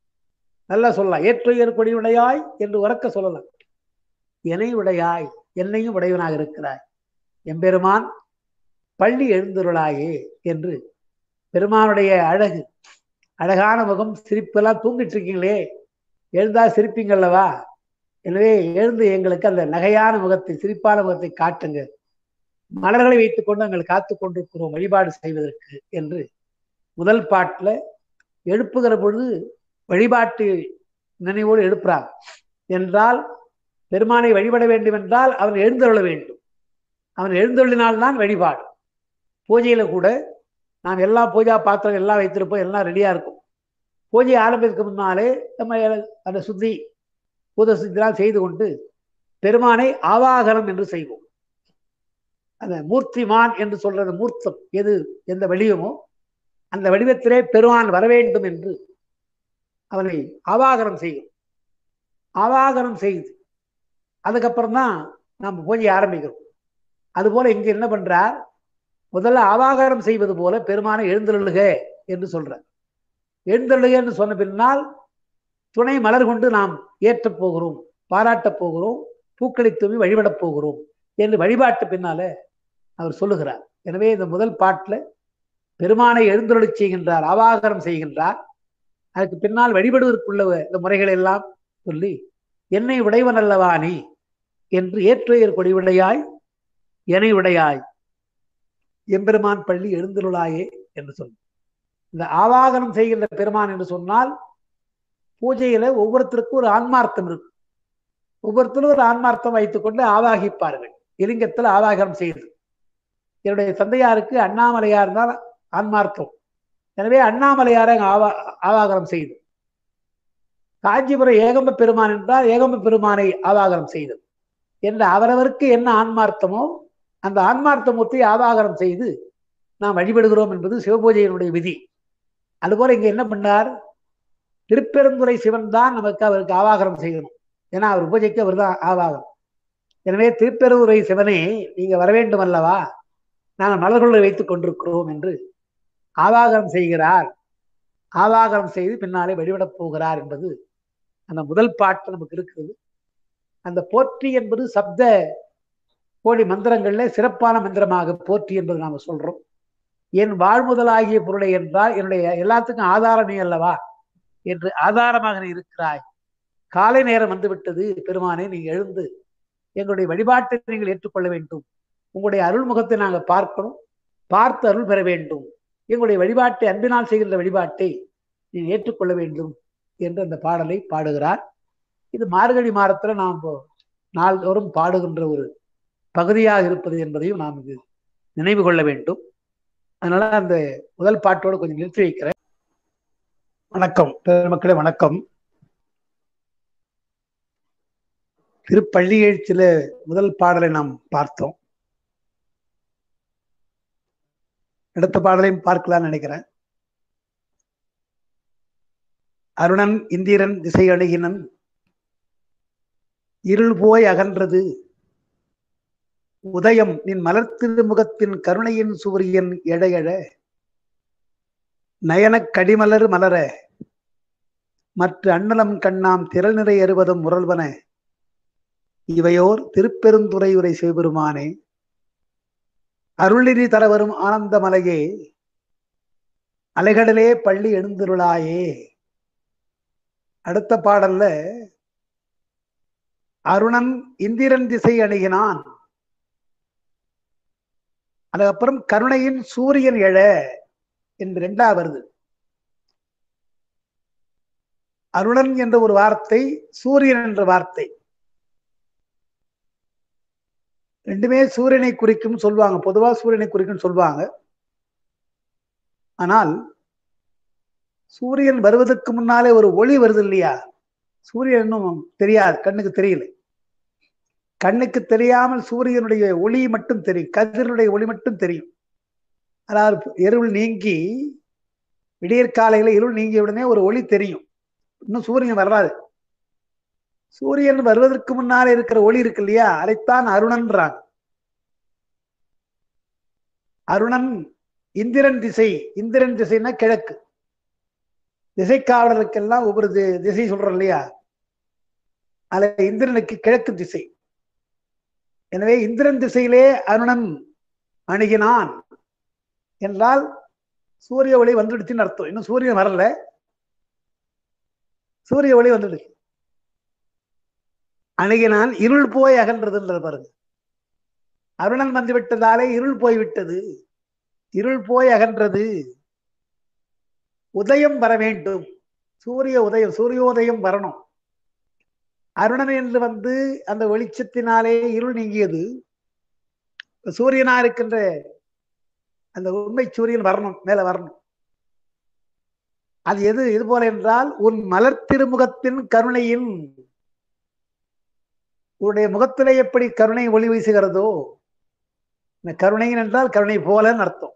நல்லா சொல்லலாம் ஏற்றுயர் கொடியுடையாய் என்று உறக்க சொல்லலாம் என்னை உடையாய் என்னையும் உடையவனாக இருக்கிறாய் எம்பெருமான் பள்ளி எழுந்துருளாயே என்று பெருமானுடைய அழகு அழகான முகம் சிரிப்பெல்லாம் தூங்கிட்டு இருக்கீங்களே எழுந்தா சிரிப்பீங்கல்லவா எனவே எழுந்து எங்களுக்கு அந்த நகையான முகத்தை சிரிப்பான முகத்தை காட்டுங்க மலர்களை வைத்துக் கொண்டு நாங்கள் காத்து கொண்டிருக்கிறோம் வழிபாடு செய்வதற்கு என்று முதல் பாட்டுல எழுப்புகிற பொழுது வழிபாட்டு நினைவோடு எழுப்புறார் என்றால் பெருமானை வழிபட வேண்டும் என்றால் அவன் எழுந்தருள வேண்டும் அவன் எழுந்தருளினால்தான் வழிபாடு பூஜையில கூட நாம் எல்லா பூஜா பாத்திரம் எல்லாம் வைத்திருப்போம் எல்லாம் ரெடியா இருக்கும் பூஜை ஆரம்பிக்கு முன்னாலே நம்ம அந்த சுத்தி பூத சுத்திலாம் செய்து கொண்டு பெருமானை ஆவாகனம் என்று செய்வோம் அந்த மூர்த்திமான் என்று சொல்றது மூர்த்தம் எது எந்த வடிவமோ அந்த வடிவத்திலே பெருமான் வர வேண்டும் என்று அவனை ஆவாகனம் செய்யும் ஆவாகனம் செய்து அதுக்கப்புறம் தான் நாம் பூஜை ஆரம்பிக்கிறோம் அதுபோல இங்க என்ன பண்றார் முதல்ல ஆவாகனம் செய்வது போல பெருமானை எழுந்தருளுக என்று சொல்றார் எழுந்தருளுக என்று சொன்ன பின்னால் துணை மலர் கொண்டு நாம் ஏற்றப் போகிறோம் பாராட்டப் போகிறோம் பூக்களை தூவி வழிபடப் போகிறோம் என்று வழிபாட்டு பின்னால அவர் சொல்லுகிறார் எனவே இந்த முதல் பாட்டுல பெருமானை எழுந்தருளி செய்கின்றார் ஆவாகனம் செய்கின்றார் அதுக்கு பின்னால் வழிபடுவதற்குள்ள இந்த முறைகள் எல்லாம் சொல்லி என்னை உடைவன் அல்லவா நீ என்று ஏற்றுயர் கொடிவுடையாய் எனை உடையாய் எம்பெருமான் பள்ளி எழுந்தருளாயே என்று சொன்ன இந்த ஆவாகனம் செய்கின்ற பெருமான் என்று சொன்னால் பூஜையில ஒவ்வொருத்தருக்கும் ஒரு ஆன்மார்த்தம் இருக்கும் ஒவ்வொருத்தரும் ஒரு ஆன்மார்த்தம் வைத்துக்கொண்டு ஆவாகிப்பார்கள் இலிங்கத்தில் ஆவாகனம் செய்து என்னுடைய தந்தையாருக்கு அண்ணாமலையார் தான் ஆன்மார்த்தம் எனவே அண்ணாமலையாரை ஆவா ஆவாகனம் செய்து காஞ்சிபுரம் ஏகம்ப பெருமான் என்றால் ஏகம்ப பெருமானை ஆவாகனம் செய்து என்ற அவரவருக்கு என்ன ஆன்மார்த்தமோ அந்த ஆன்மார்த்தமூர்த்தி ஆவாகனம் செய்து நாம் வழிபடுகிறோம் என்பது சிவபூஜையினுடைய விதி அதுபோல இங்க என்ன பண்ணார் திருப்பெருந்துறை சிவன் தான் நமக்கு அவருக்கு ஆவாகனம் செய்யணும் ஏன்னா அவர் பூஜைக்கு அவர் தான் ஆவாகனம் எனவே திருப்பெருந்துறை சிவனே நீங்க வர வேண்டும் அல்லவா நாங்கள் மலர்களை வைத்துக் கொண்டிருக்கிறோம் என்று ஆவாகனம் செய்கிறார் ஆவாகனம் செய்து பின்னாலே வழிபடப் போகிறார் என்பது அந்த முதல் பாட்டு நமக்கு இருக்குது அந்த போற்றி என்பது சப்த கோடி மந்திரங்கள்ல சிறப்பான மந்திரமாக போற்றி என்பது நாம சொல்றோம் என் வாழ்முதலாகிய பொருளை என்றால் என்னுடைய எல்லாத்துக்கும் ஆதாரம் நீ அல்லவா என்று ஆதாரமாக நீ இருக்கிறாய் காலை நேரம் வந்துவிட்டது பெருமானே நீ எழுந்து எங்களுடைய வழிபாட்டை நீங்கள் ஏற்றுக்கொள்ள வேண்டும் உங்களுடைய அருள்முகத்தை நாங்கள் பார்க்கணும் பார்த்து அருள் பெற வேண்டும் எங்களுடைய வழிபாட்டை அன்பினால் செய்கின்ற வழிபாட்டை நீ ஏற்றுக்கொள்ள வேண்டும் என்று அந்த பாடலை பாடுகிறார் இது மார்கழி மாதத்துல நாம் நாள்தோறும் பாடுகின்ற ஒரு பகுதியாக இருப்பது என்பதையும் நாம் இது நினைவு கொள்ள வேண்டும் அதனால அந்த முதல் பாட்டோடு கொஞ்சம் நிறுத்தி வைக்கிறேன் வணக்கம் பெருமக்களே வணக்கம் திருப்பள்ளி எழுச்சியில முதல் பாடலை நாம் பார்த்தோம் அடுத்த பாடலையும் பார்க்கலாம்னு நினைக்கிறேன் அருணன் இந்திரன் திசை அணுகினன் இருள் போய் அகன்றது உதயம் நின் மலர்த்திரு முகத்தின் கருணையின் சூரியன் எழ எழ நயனக் கடிமலர் மலர மற்ற அண்ணலம் கண்ணாம் திரள் நிறை அறுவதும் முரல்வன இவையோர் திருப்பெருந்துறையுரை சிவபெருமானே அருளிரி தரவரும் ஆனந்த மலையே அலைகடலே பள்ளி எழுந்திருளாயே அடுத்த பாடல்ல அருணன் இந்திரன் திசை அணுகினான் அதுக்கப்புறம் கருணையின் சூரியன் எழ என்று ரெண்டா வருது அருணன் என்ற ஒரு வார்த்தை சூரியன் என்ற வார்த்தை ரெண்டுமே சூரியனை குறிக்கும் சொல்லுவாங்க பொதுவா சூரியனை குறிக்கும் சொல்லுவாங்க ஆனால் சூரியன் வருவதற்கு முன்னாலே ஒரு ஒளி வருது இல்லையா சூரியன் இன்னும் தெரியாது கண்ணுக்கு தெரியல கண்ணுக்கு தெரியாமல் சூரியனுடைய ஒளி மட்டும் தெரியும் கதிரனுடைய ஒளி மட்டும் தெரியும் அதாவது இருள் நீங்கி விடியற் காலையில இருள் நீங்கிய உடனே ஒரு ஒளி தெரியும் இன்னும் சூரியன் வராது சூரியன் வருவதற்கு முன்னாலே இருக்கிற ஒளி இருக்கு இல்லையா அதைத்தான் அருணன்றாங்க அருணன் இந்திரன் திசை இந்திரன் திசைன்னா கிழக்கு திசைக்காவலருக்கெல்லாம் ஒவ்வொரு திசை சொல்றோம் இல்லையா அதுல இந்திரனுக்கு கிழக்கு திசை எனவே இந்திரன் திசையிலே அருணன் அணுகினான் என்றால் சூரிய ஒளி வந்துடுச்சுன்னு அர்த்தம் இன்னும் சூரியன் வரல சூரிய ஒளி வந்துடுச்சு அணுகினான் இருள் போய் அகன்றதுன்றது பாருங்க அருணன் வந்து விட்டதாலே இருள் போய்விட்டது இருள் போய் அகன்றது உதயம் வர வேண்டும் சூரிய உதயம் சூரியோதயம் வரணும் அருணன் என்று வந்து அந்த வெளிச்சத்தினாலே இருள் நீங்கியது சூரியனா இருக்கின்ற அந்த உண்மை சூரியன் வரணும் மேல வரணும் அது எது இது போல என்றால் உன் மலர் திருமுகத்தின் கருணையின் உன்னுடைய முகத்திலே எப்படி கருணை ஒளி வீசுகிறதோ இந்த கருணையின் என்றால் கருணை போலன்னு அர்த்தம்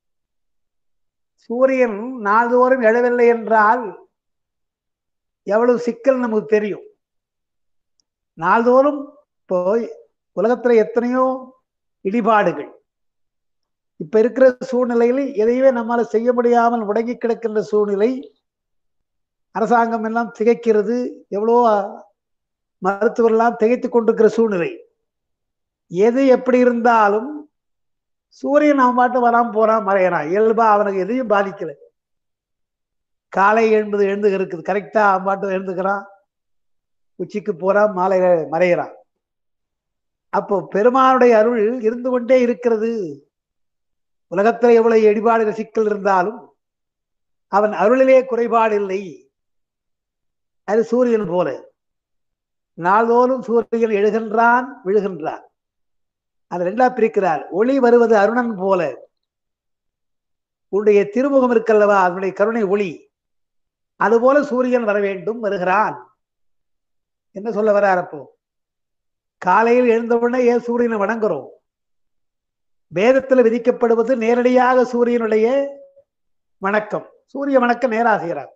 சூரியன் நாள்தோறும் எழவில்லை என்றால் எவ்வளவு சிக்கல் நமக்கு தெரியும் நாள்தோறும் இப்போ உலகத்துல எத்தனையோ இடிபாடுகள் இப்ப இருக்கிற சூழ்நிலையில் எதையுமே நம்மால செய்ய முடியாமல் முடங்கி கிடக்கின்ற சூழ்நிலை அரசாங்கம் எல்லாம் திகைக்கிறது எவ்வளோ மருத்துவர்லாம் திகைத்துக் கொண்டிருக்கிற சூழ்நிலை எது எப்படி இருந்தாலும் சூரியன் அவன் பாட்டு வராம போறான் மறையறான் இயல்பா அவனுக்கு எதையும் பாதிக்கல காலை எழுந்தது எழுந்து இருக்குது கரெக்டா அவன் பாட்டு எழுந்துக்கிறான் உச்சிக்கு போறான் மாலையில மறைகிறான் அப்போ பெருமானுடைய அருள் இருந்து கொண்டே இருக்கிறது உலகத்துல எவ்வளவு இடிபாடு சிக்கல் இருந்தாலும் அவன் அருளிலே குறைபாடு இல்லை அது சூரியன் போல நாள்தோறும் சூரியன் எழுகின்றான் விழுகின்றான் அது ரெண்டா பிரிக்கிறார் ஒளி வருவது அருணன் போல உன்னுடைய திருமுகம் இருக்கல்லவா அதனுடைய கருணை ஒளி அதுபோல சூரியன் வர வேண்டும் வருகிறான் என்ன சொல்ல வரார் அப்போ காலையில் எழுந்தவுடனே ஏன் சூரியனை வணங்குறோம் வேதத்தில் விதிக்கப்படுவது நேரடியாக சூரியனுடைய வணக்கம் சூரிய வணக்கம் நேராக செய்கிறார்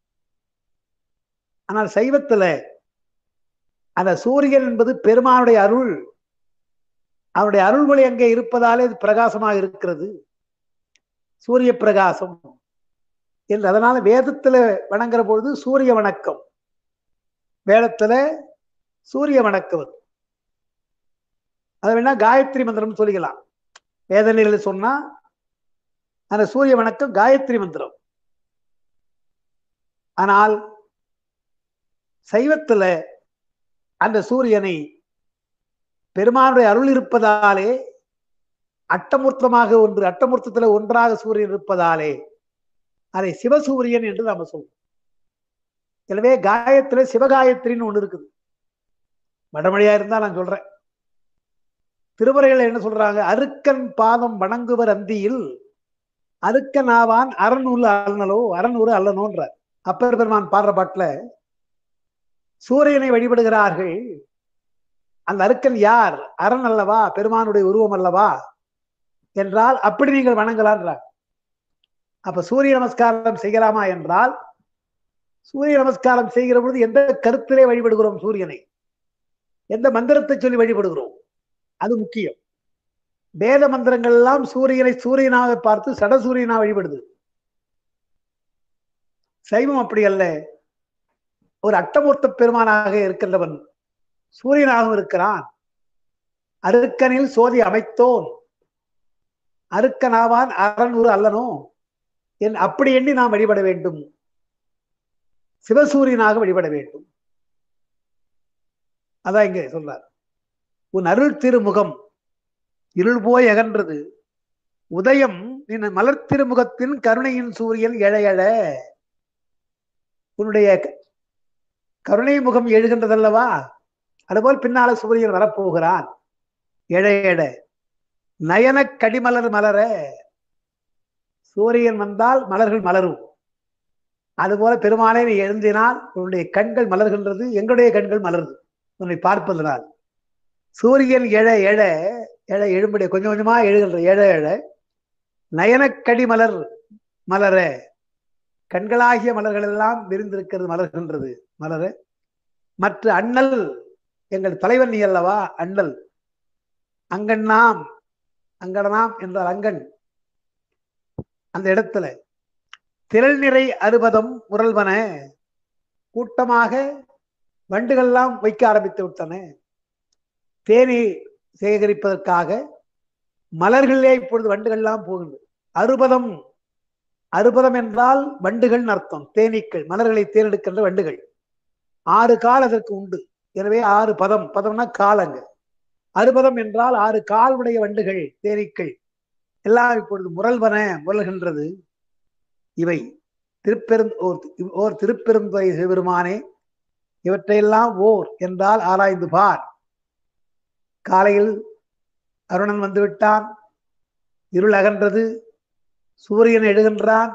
ஆனால் சைவத்துல அந்த சூரியன் என்பது பெருமானுடைய அருள் அவனுடைய அருள்மொழி அங்கே இருப்பதாலே இது பிரகாசமாக இருக்கிறது சூரிய பிரகாசம் என்று அதனால வேதத்துல வணங்குற பொழுது சூரிய வணக்கம் வேதத்துல சூரிய வணக்கம் அது. அது வேணா காயத்ரி மந்திரம் சொல்லிக்கலாம் வேத நிலையில சொன்னா அந்த சூரிய வணக்கம் காயத்ரி மந்திரம் ஆனால் சைவத்துல அந்த சூரியனை பெருமானுடைய அருள் இருப்பதாலே அட்டமூர்த்தமாக ஒன்று அட்டமூர்த்தத்துல ஒன்றாக சூரியன் இருப்பதாலே அதை சிவசூரியன் என்று நாம சொல்றோம் எனவே காயத்துல சிவகாயத்ரின்னு ஒண்ணு இருக்குது வடமொழியா இருந்தா நான் சொல்றேன் திருமுறைகள் என்ன சொல்றாங்க அருக்கன் பாதம் வணங்குவர் அந்தியில் அருக்கன் ஆவான் அறநூறு அல்லனோ அறநூறு அல்லனோன்றார் அப்பர் பெருமான் பாடுற பாட்டுல சூரியனை வழிபடுகிறார்கள் அந்த அருக்கன் யார் அரண் அல்லவா பெருமானுடைய உருவம் அல்லவா என்றால் அப்படி நீங்கள் வணங்கலான்றார் அப்ப சூரிய நமஸ்காரம் செய்யலாமா என்றால் சூரிய நமஸ்காரம் செய்கிற பொழுது எந்த கருத்திலே வழிபடுகிறோம் சூரியனை எந்த மந்திரத்தை சொல்லி வழிபடுகிறோம் அது முக்கியம் வேத மந்திரங்கள் எல்லாம் சூரியனை சூரியனாக பார்த்து சடசூரியனா வழிபடுது சைவம் அப்படி அல்ல ஒரு அட்டமூர்த்த பெருமானாக இருக்கின்றவன் சூரியனாகவும் இருக்கிறான் அருக்கனில் சோதி அமைத்தோன் அருக்கனாவான் அறநூறு அல்லனோ என் அப்படி எண்ணி நாம் வழிபட வேண்டும் சிவசூரியனாக வழிபட வேண்டும் அதான் இங்க சொல்றார் உன் அருள் திருமுகம் இருள் போய் அகன்றது உதயம் நின் மலர் திருமுகத்தின் கருணையின் சூரியன் எழ எழ உன்னுடைய கருணை முகம் எழுகின்றதல்லவா அதுபோல் பின்னால சூரியன் வரப்போகிறான் எழ எழ நயன கடிமலர் மலர சூரியன் வந்தால் மலர்கள் மலரும் அதுபோல பெருமானே நீ எழுந்தினால் உன்னுடைய கண்கள் மலர்கின்றது எங்களுடைய கண்கள் மலருது உன்னை பார்ப்பதனால் சூரியன் எழ எழ எழ எழும்புடைய கொஞ்சம் கொஞ்சமா எழுகின்ற எழ எழ நயனக்கடி மலர் மலர கண்களாகிய மலர்கள் எல்லாம் விரிந்திருக்கிறது மலர்கின்றது மலர மற்ற அண்ணல் எங்கள் தலைவன் நீ அல்லவா அண்ணல் அங்கண்ணாம் அங்கடனாம் என்றால் அங்கன் அந்த இடத்துல திரள் நிறை அறுபதம் முரல்வன கூட்டமாக வண்டுகள்லாம் வைக்க ஆரம்பித்து விட்டன தேனி சேகரிப்பதற்காக மலர்களே இப்பொழுது வண்டுகள்லாம் போகின்றது அறுபதம் அறுபதம் என்றால் வண்டுகள் அர்த்தம் தேனீக்கள் மலர்களை தேர்ந்தெடுக்கின்ற வண்டுகள் ஆறு கால் அதற்கு உண்டு எனவே ஆறு பதம் பதம்னா காலங்க அறுபதம் என்றால் ஆறு கால் உடைய வண்டுகள் தேனீக்கள் எல்லாம் இப்பொழுது முரல்வன முரல்கின்றது இவை திருப்பெரும் ஓர் ஓர் திருப்பெருந்துறை சிவபெருமானே இவற்றையெல்லாம் ஓர் என்றால் ஆராய்ந்து பார் காலையில் அருணன் வந்து விட்டான் இருள் அகன்றது சூரியன் எழுகின்றான்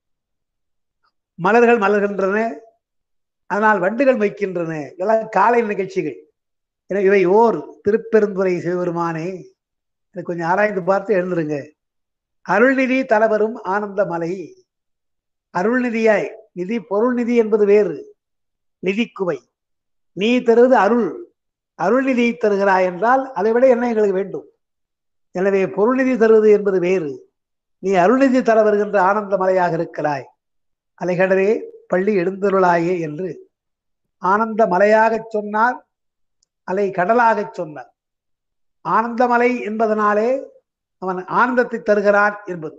மலர்கள் மலர்கின்றன அதனால் வண்டுகள் வைக்கின்றன இதெல்லாம் காலை நிகழ்ச்சிகள் எனவே இவை ஓர் திருப்பெருந்துறை சிவபெருமானே எனக்கு கொஞ்சம் ஆராய்ந்து பார்த்து எழுந்துருங்க அருள்நிதி தலைவரும் ஆனந்த மலை அருள்நிதியாய் நிதி பொருள் நிதி என்பது வேறு நிதிக்குவை நீ தருவது அருள் அருள் நிதி தருகிறாய் என்றால் அதை விட என்ன எங்களுக்கு வேண்டும் எனவே பொருள் நிதி தருவது என்பது வேறு நீ அருள்நிதி தர வருகின்ற ஆனந்த மலையாக இருக்கிறாய் அலைகடரே பள்ளி எழுந்தருளாயே என்று ஆனந்த மலையாகச் சொன்னார் அலை கடலாகச் சொன்னார் ஆனந்தமலை என்பதனாலே அவன் ஆனந்தத்தை தருகிறான் என்பது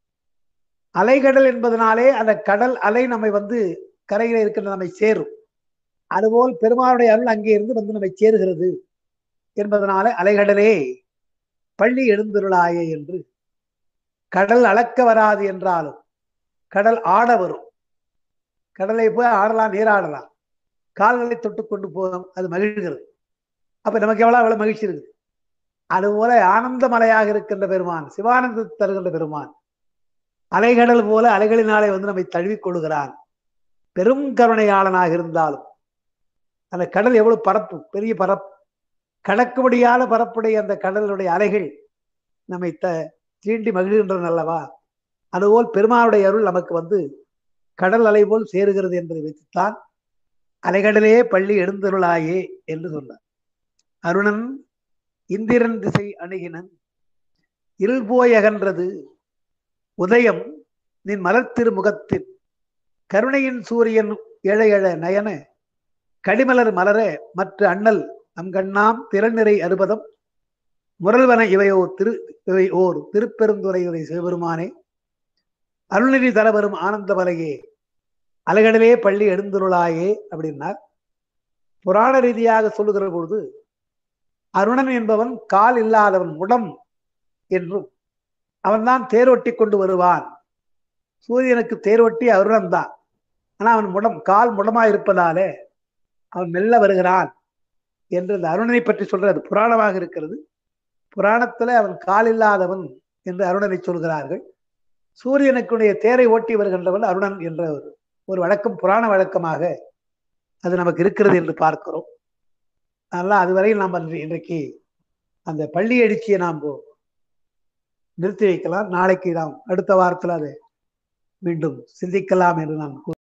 அலைகடல் என்பதனாலே அந்த கடல் அலை நம்மை வந்து கரையில இருக்கின்ற நம்மை சேரும் அதுபோல் பெருமானுடைய அருள் அங்கே இருந்து வந்து நம்மை சேருகிறது என்பதனாலே அலைகடலே பள்ளி எழுந்துருளாயே என்று கடல் அளக்க வராது என்றாலும் கடல் ஆட வரும் கடலை போய் ஆடலாம் நீராடலாம் கால்களை தொட்டு கொண்டு போகும் அது மகிழ்கிறது அப்ப நமக்கு எவ்வளவு எவ்வளவு மகிழ்ச்சி இருக்குது அதுபோல ஆனந்த மலையாக இருக்கின்ற பெருமான் சிவானந்தத்தை தருகின்ற பெருமான் அலைகடல் போல அலைகளினாலே வந்து நம்மை தழுவிக் கொள்கிறான் பெரும் கருணையாளனாக இருந்தாலும் அந்த கடல் எவ்வளவு பரப்பு பெரிய பரப்பு கடக்க முடியாத பரப்புடைய அந்த கடலுடைய அலைகள் நம்மை த தீண்டி மகிழ்கின்றன அல்லவா அதுபோல் பெருமானுடைய அருள் நமக்கு வந்து கடல் அலை போல் சேருகிறது என்பதை வைத்துத்தான் அலைகடலே பள்ளி எழுந்தருளாயே என்று சொன்னார் அருணன் இந்திரன் திசை அணுகினன் இருள் போய் அகன்றது உதயம் நின் மலர் திருமுகத்தின் கருணையின் சூரியன் எழ எழ நயன கடிமலர் மலர மற்ற அண்ணல் நம் கண்ணாம் திறநிறை அறுபதம் முரல்வன இவையோ திரு இவை ஓர் திருப்பெருந்துறையுரை சிவபெருமானே அருள்நிதி தரவரும் ஆனந்த மலையே அலகடலே பள்ளி எழுந்துருளாயே அப்படின்னார் புராண ரீதியாக சொல்லுகிற பொழுது அருணன் என்பவன் கால் இல்லாதவன் முடம் என்றும் அவன்தான் தேரோட்டி கொண்டு வருவான் சூரியனுக்கு தேரோட்டி அருணன் தான் ஆனா அவன் முடம் கால் முடமா இருப்பதாலே அவன் மெல்ல வருகிறான் என்று அந்த அருணனை பற்றி சொல்றது புராணமாக இருக்கிறது புராணத்துல அவன் கால் இல்லாதவன் என்று அருணனை சொல்கிறார்கள் சூரியனுக்குடைய தேரை ஓட்டி வருகின்றவன் அருணன் என்ற ஒரு ஒரு வழக்கம் புராண வழக்கமாக அது நமக்கு இருக்கிறது என்று பார்க்கிறோம் அதனால அதுவரையில் நாம் இன்றைக்கு அந்த பள்ளி எழுச்சியை நாம் நிறுத்தி வைக்கலாம் நாளைக்கு நாம் அடுத்த வாரத்தில் அதை மீண்டும் சிந்திக்கலாம் என்று நான்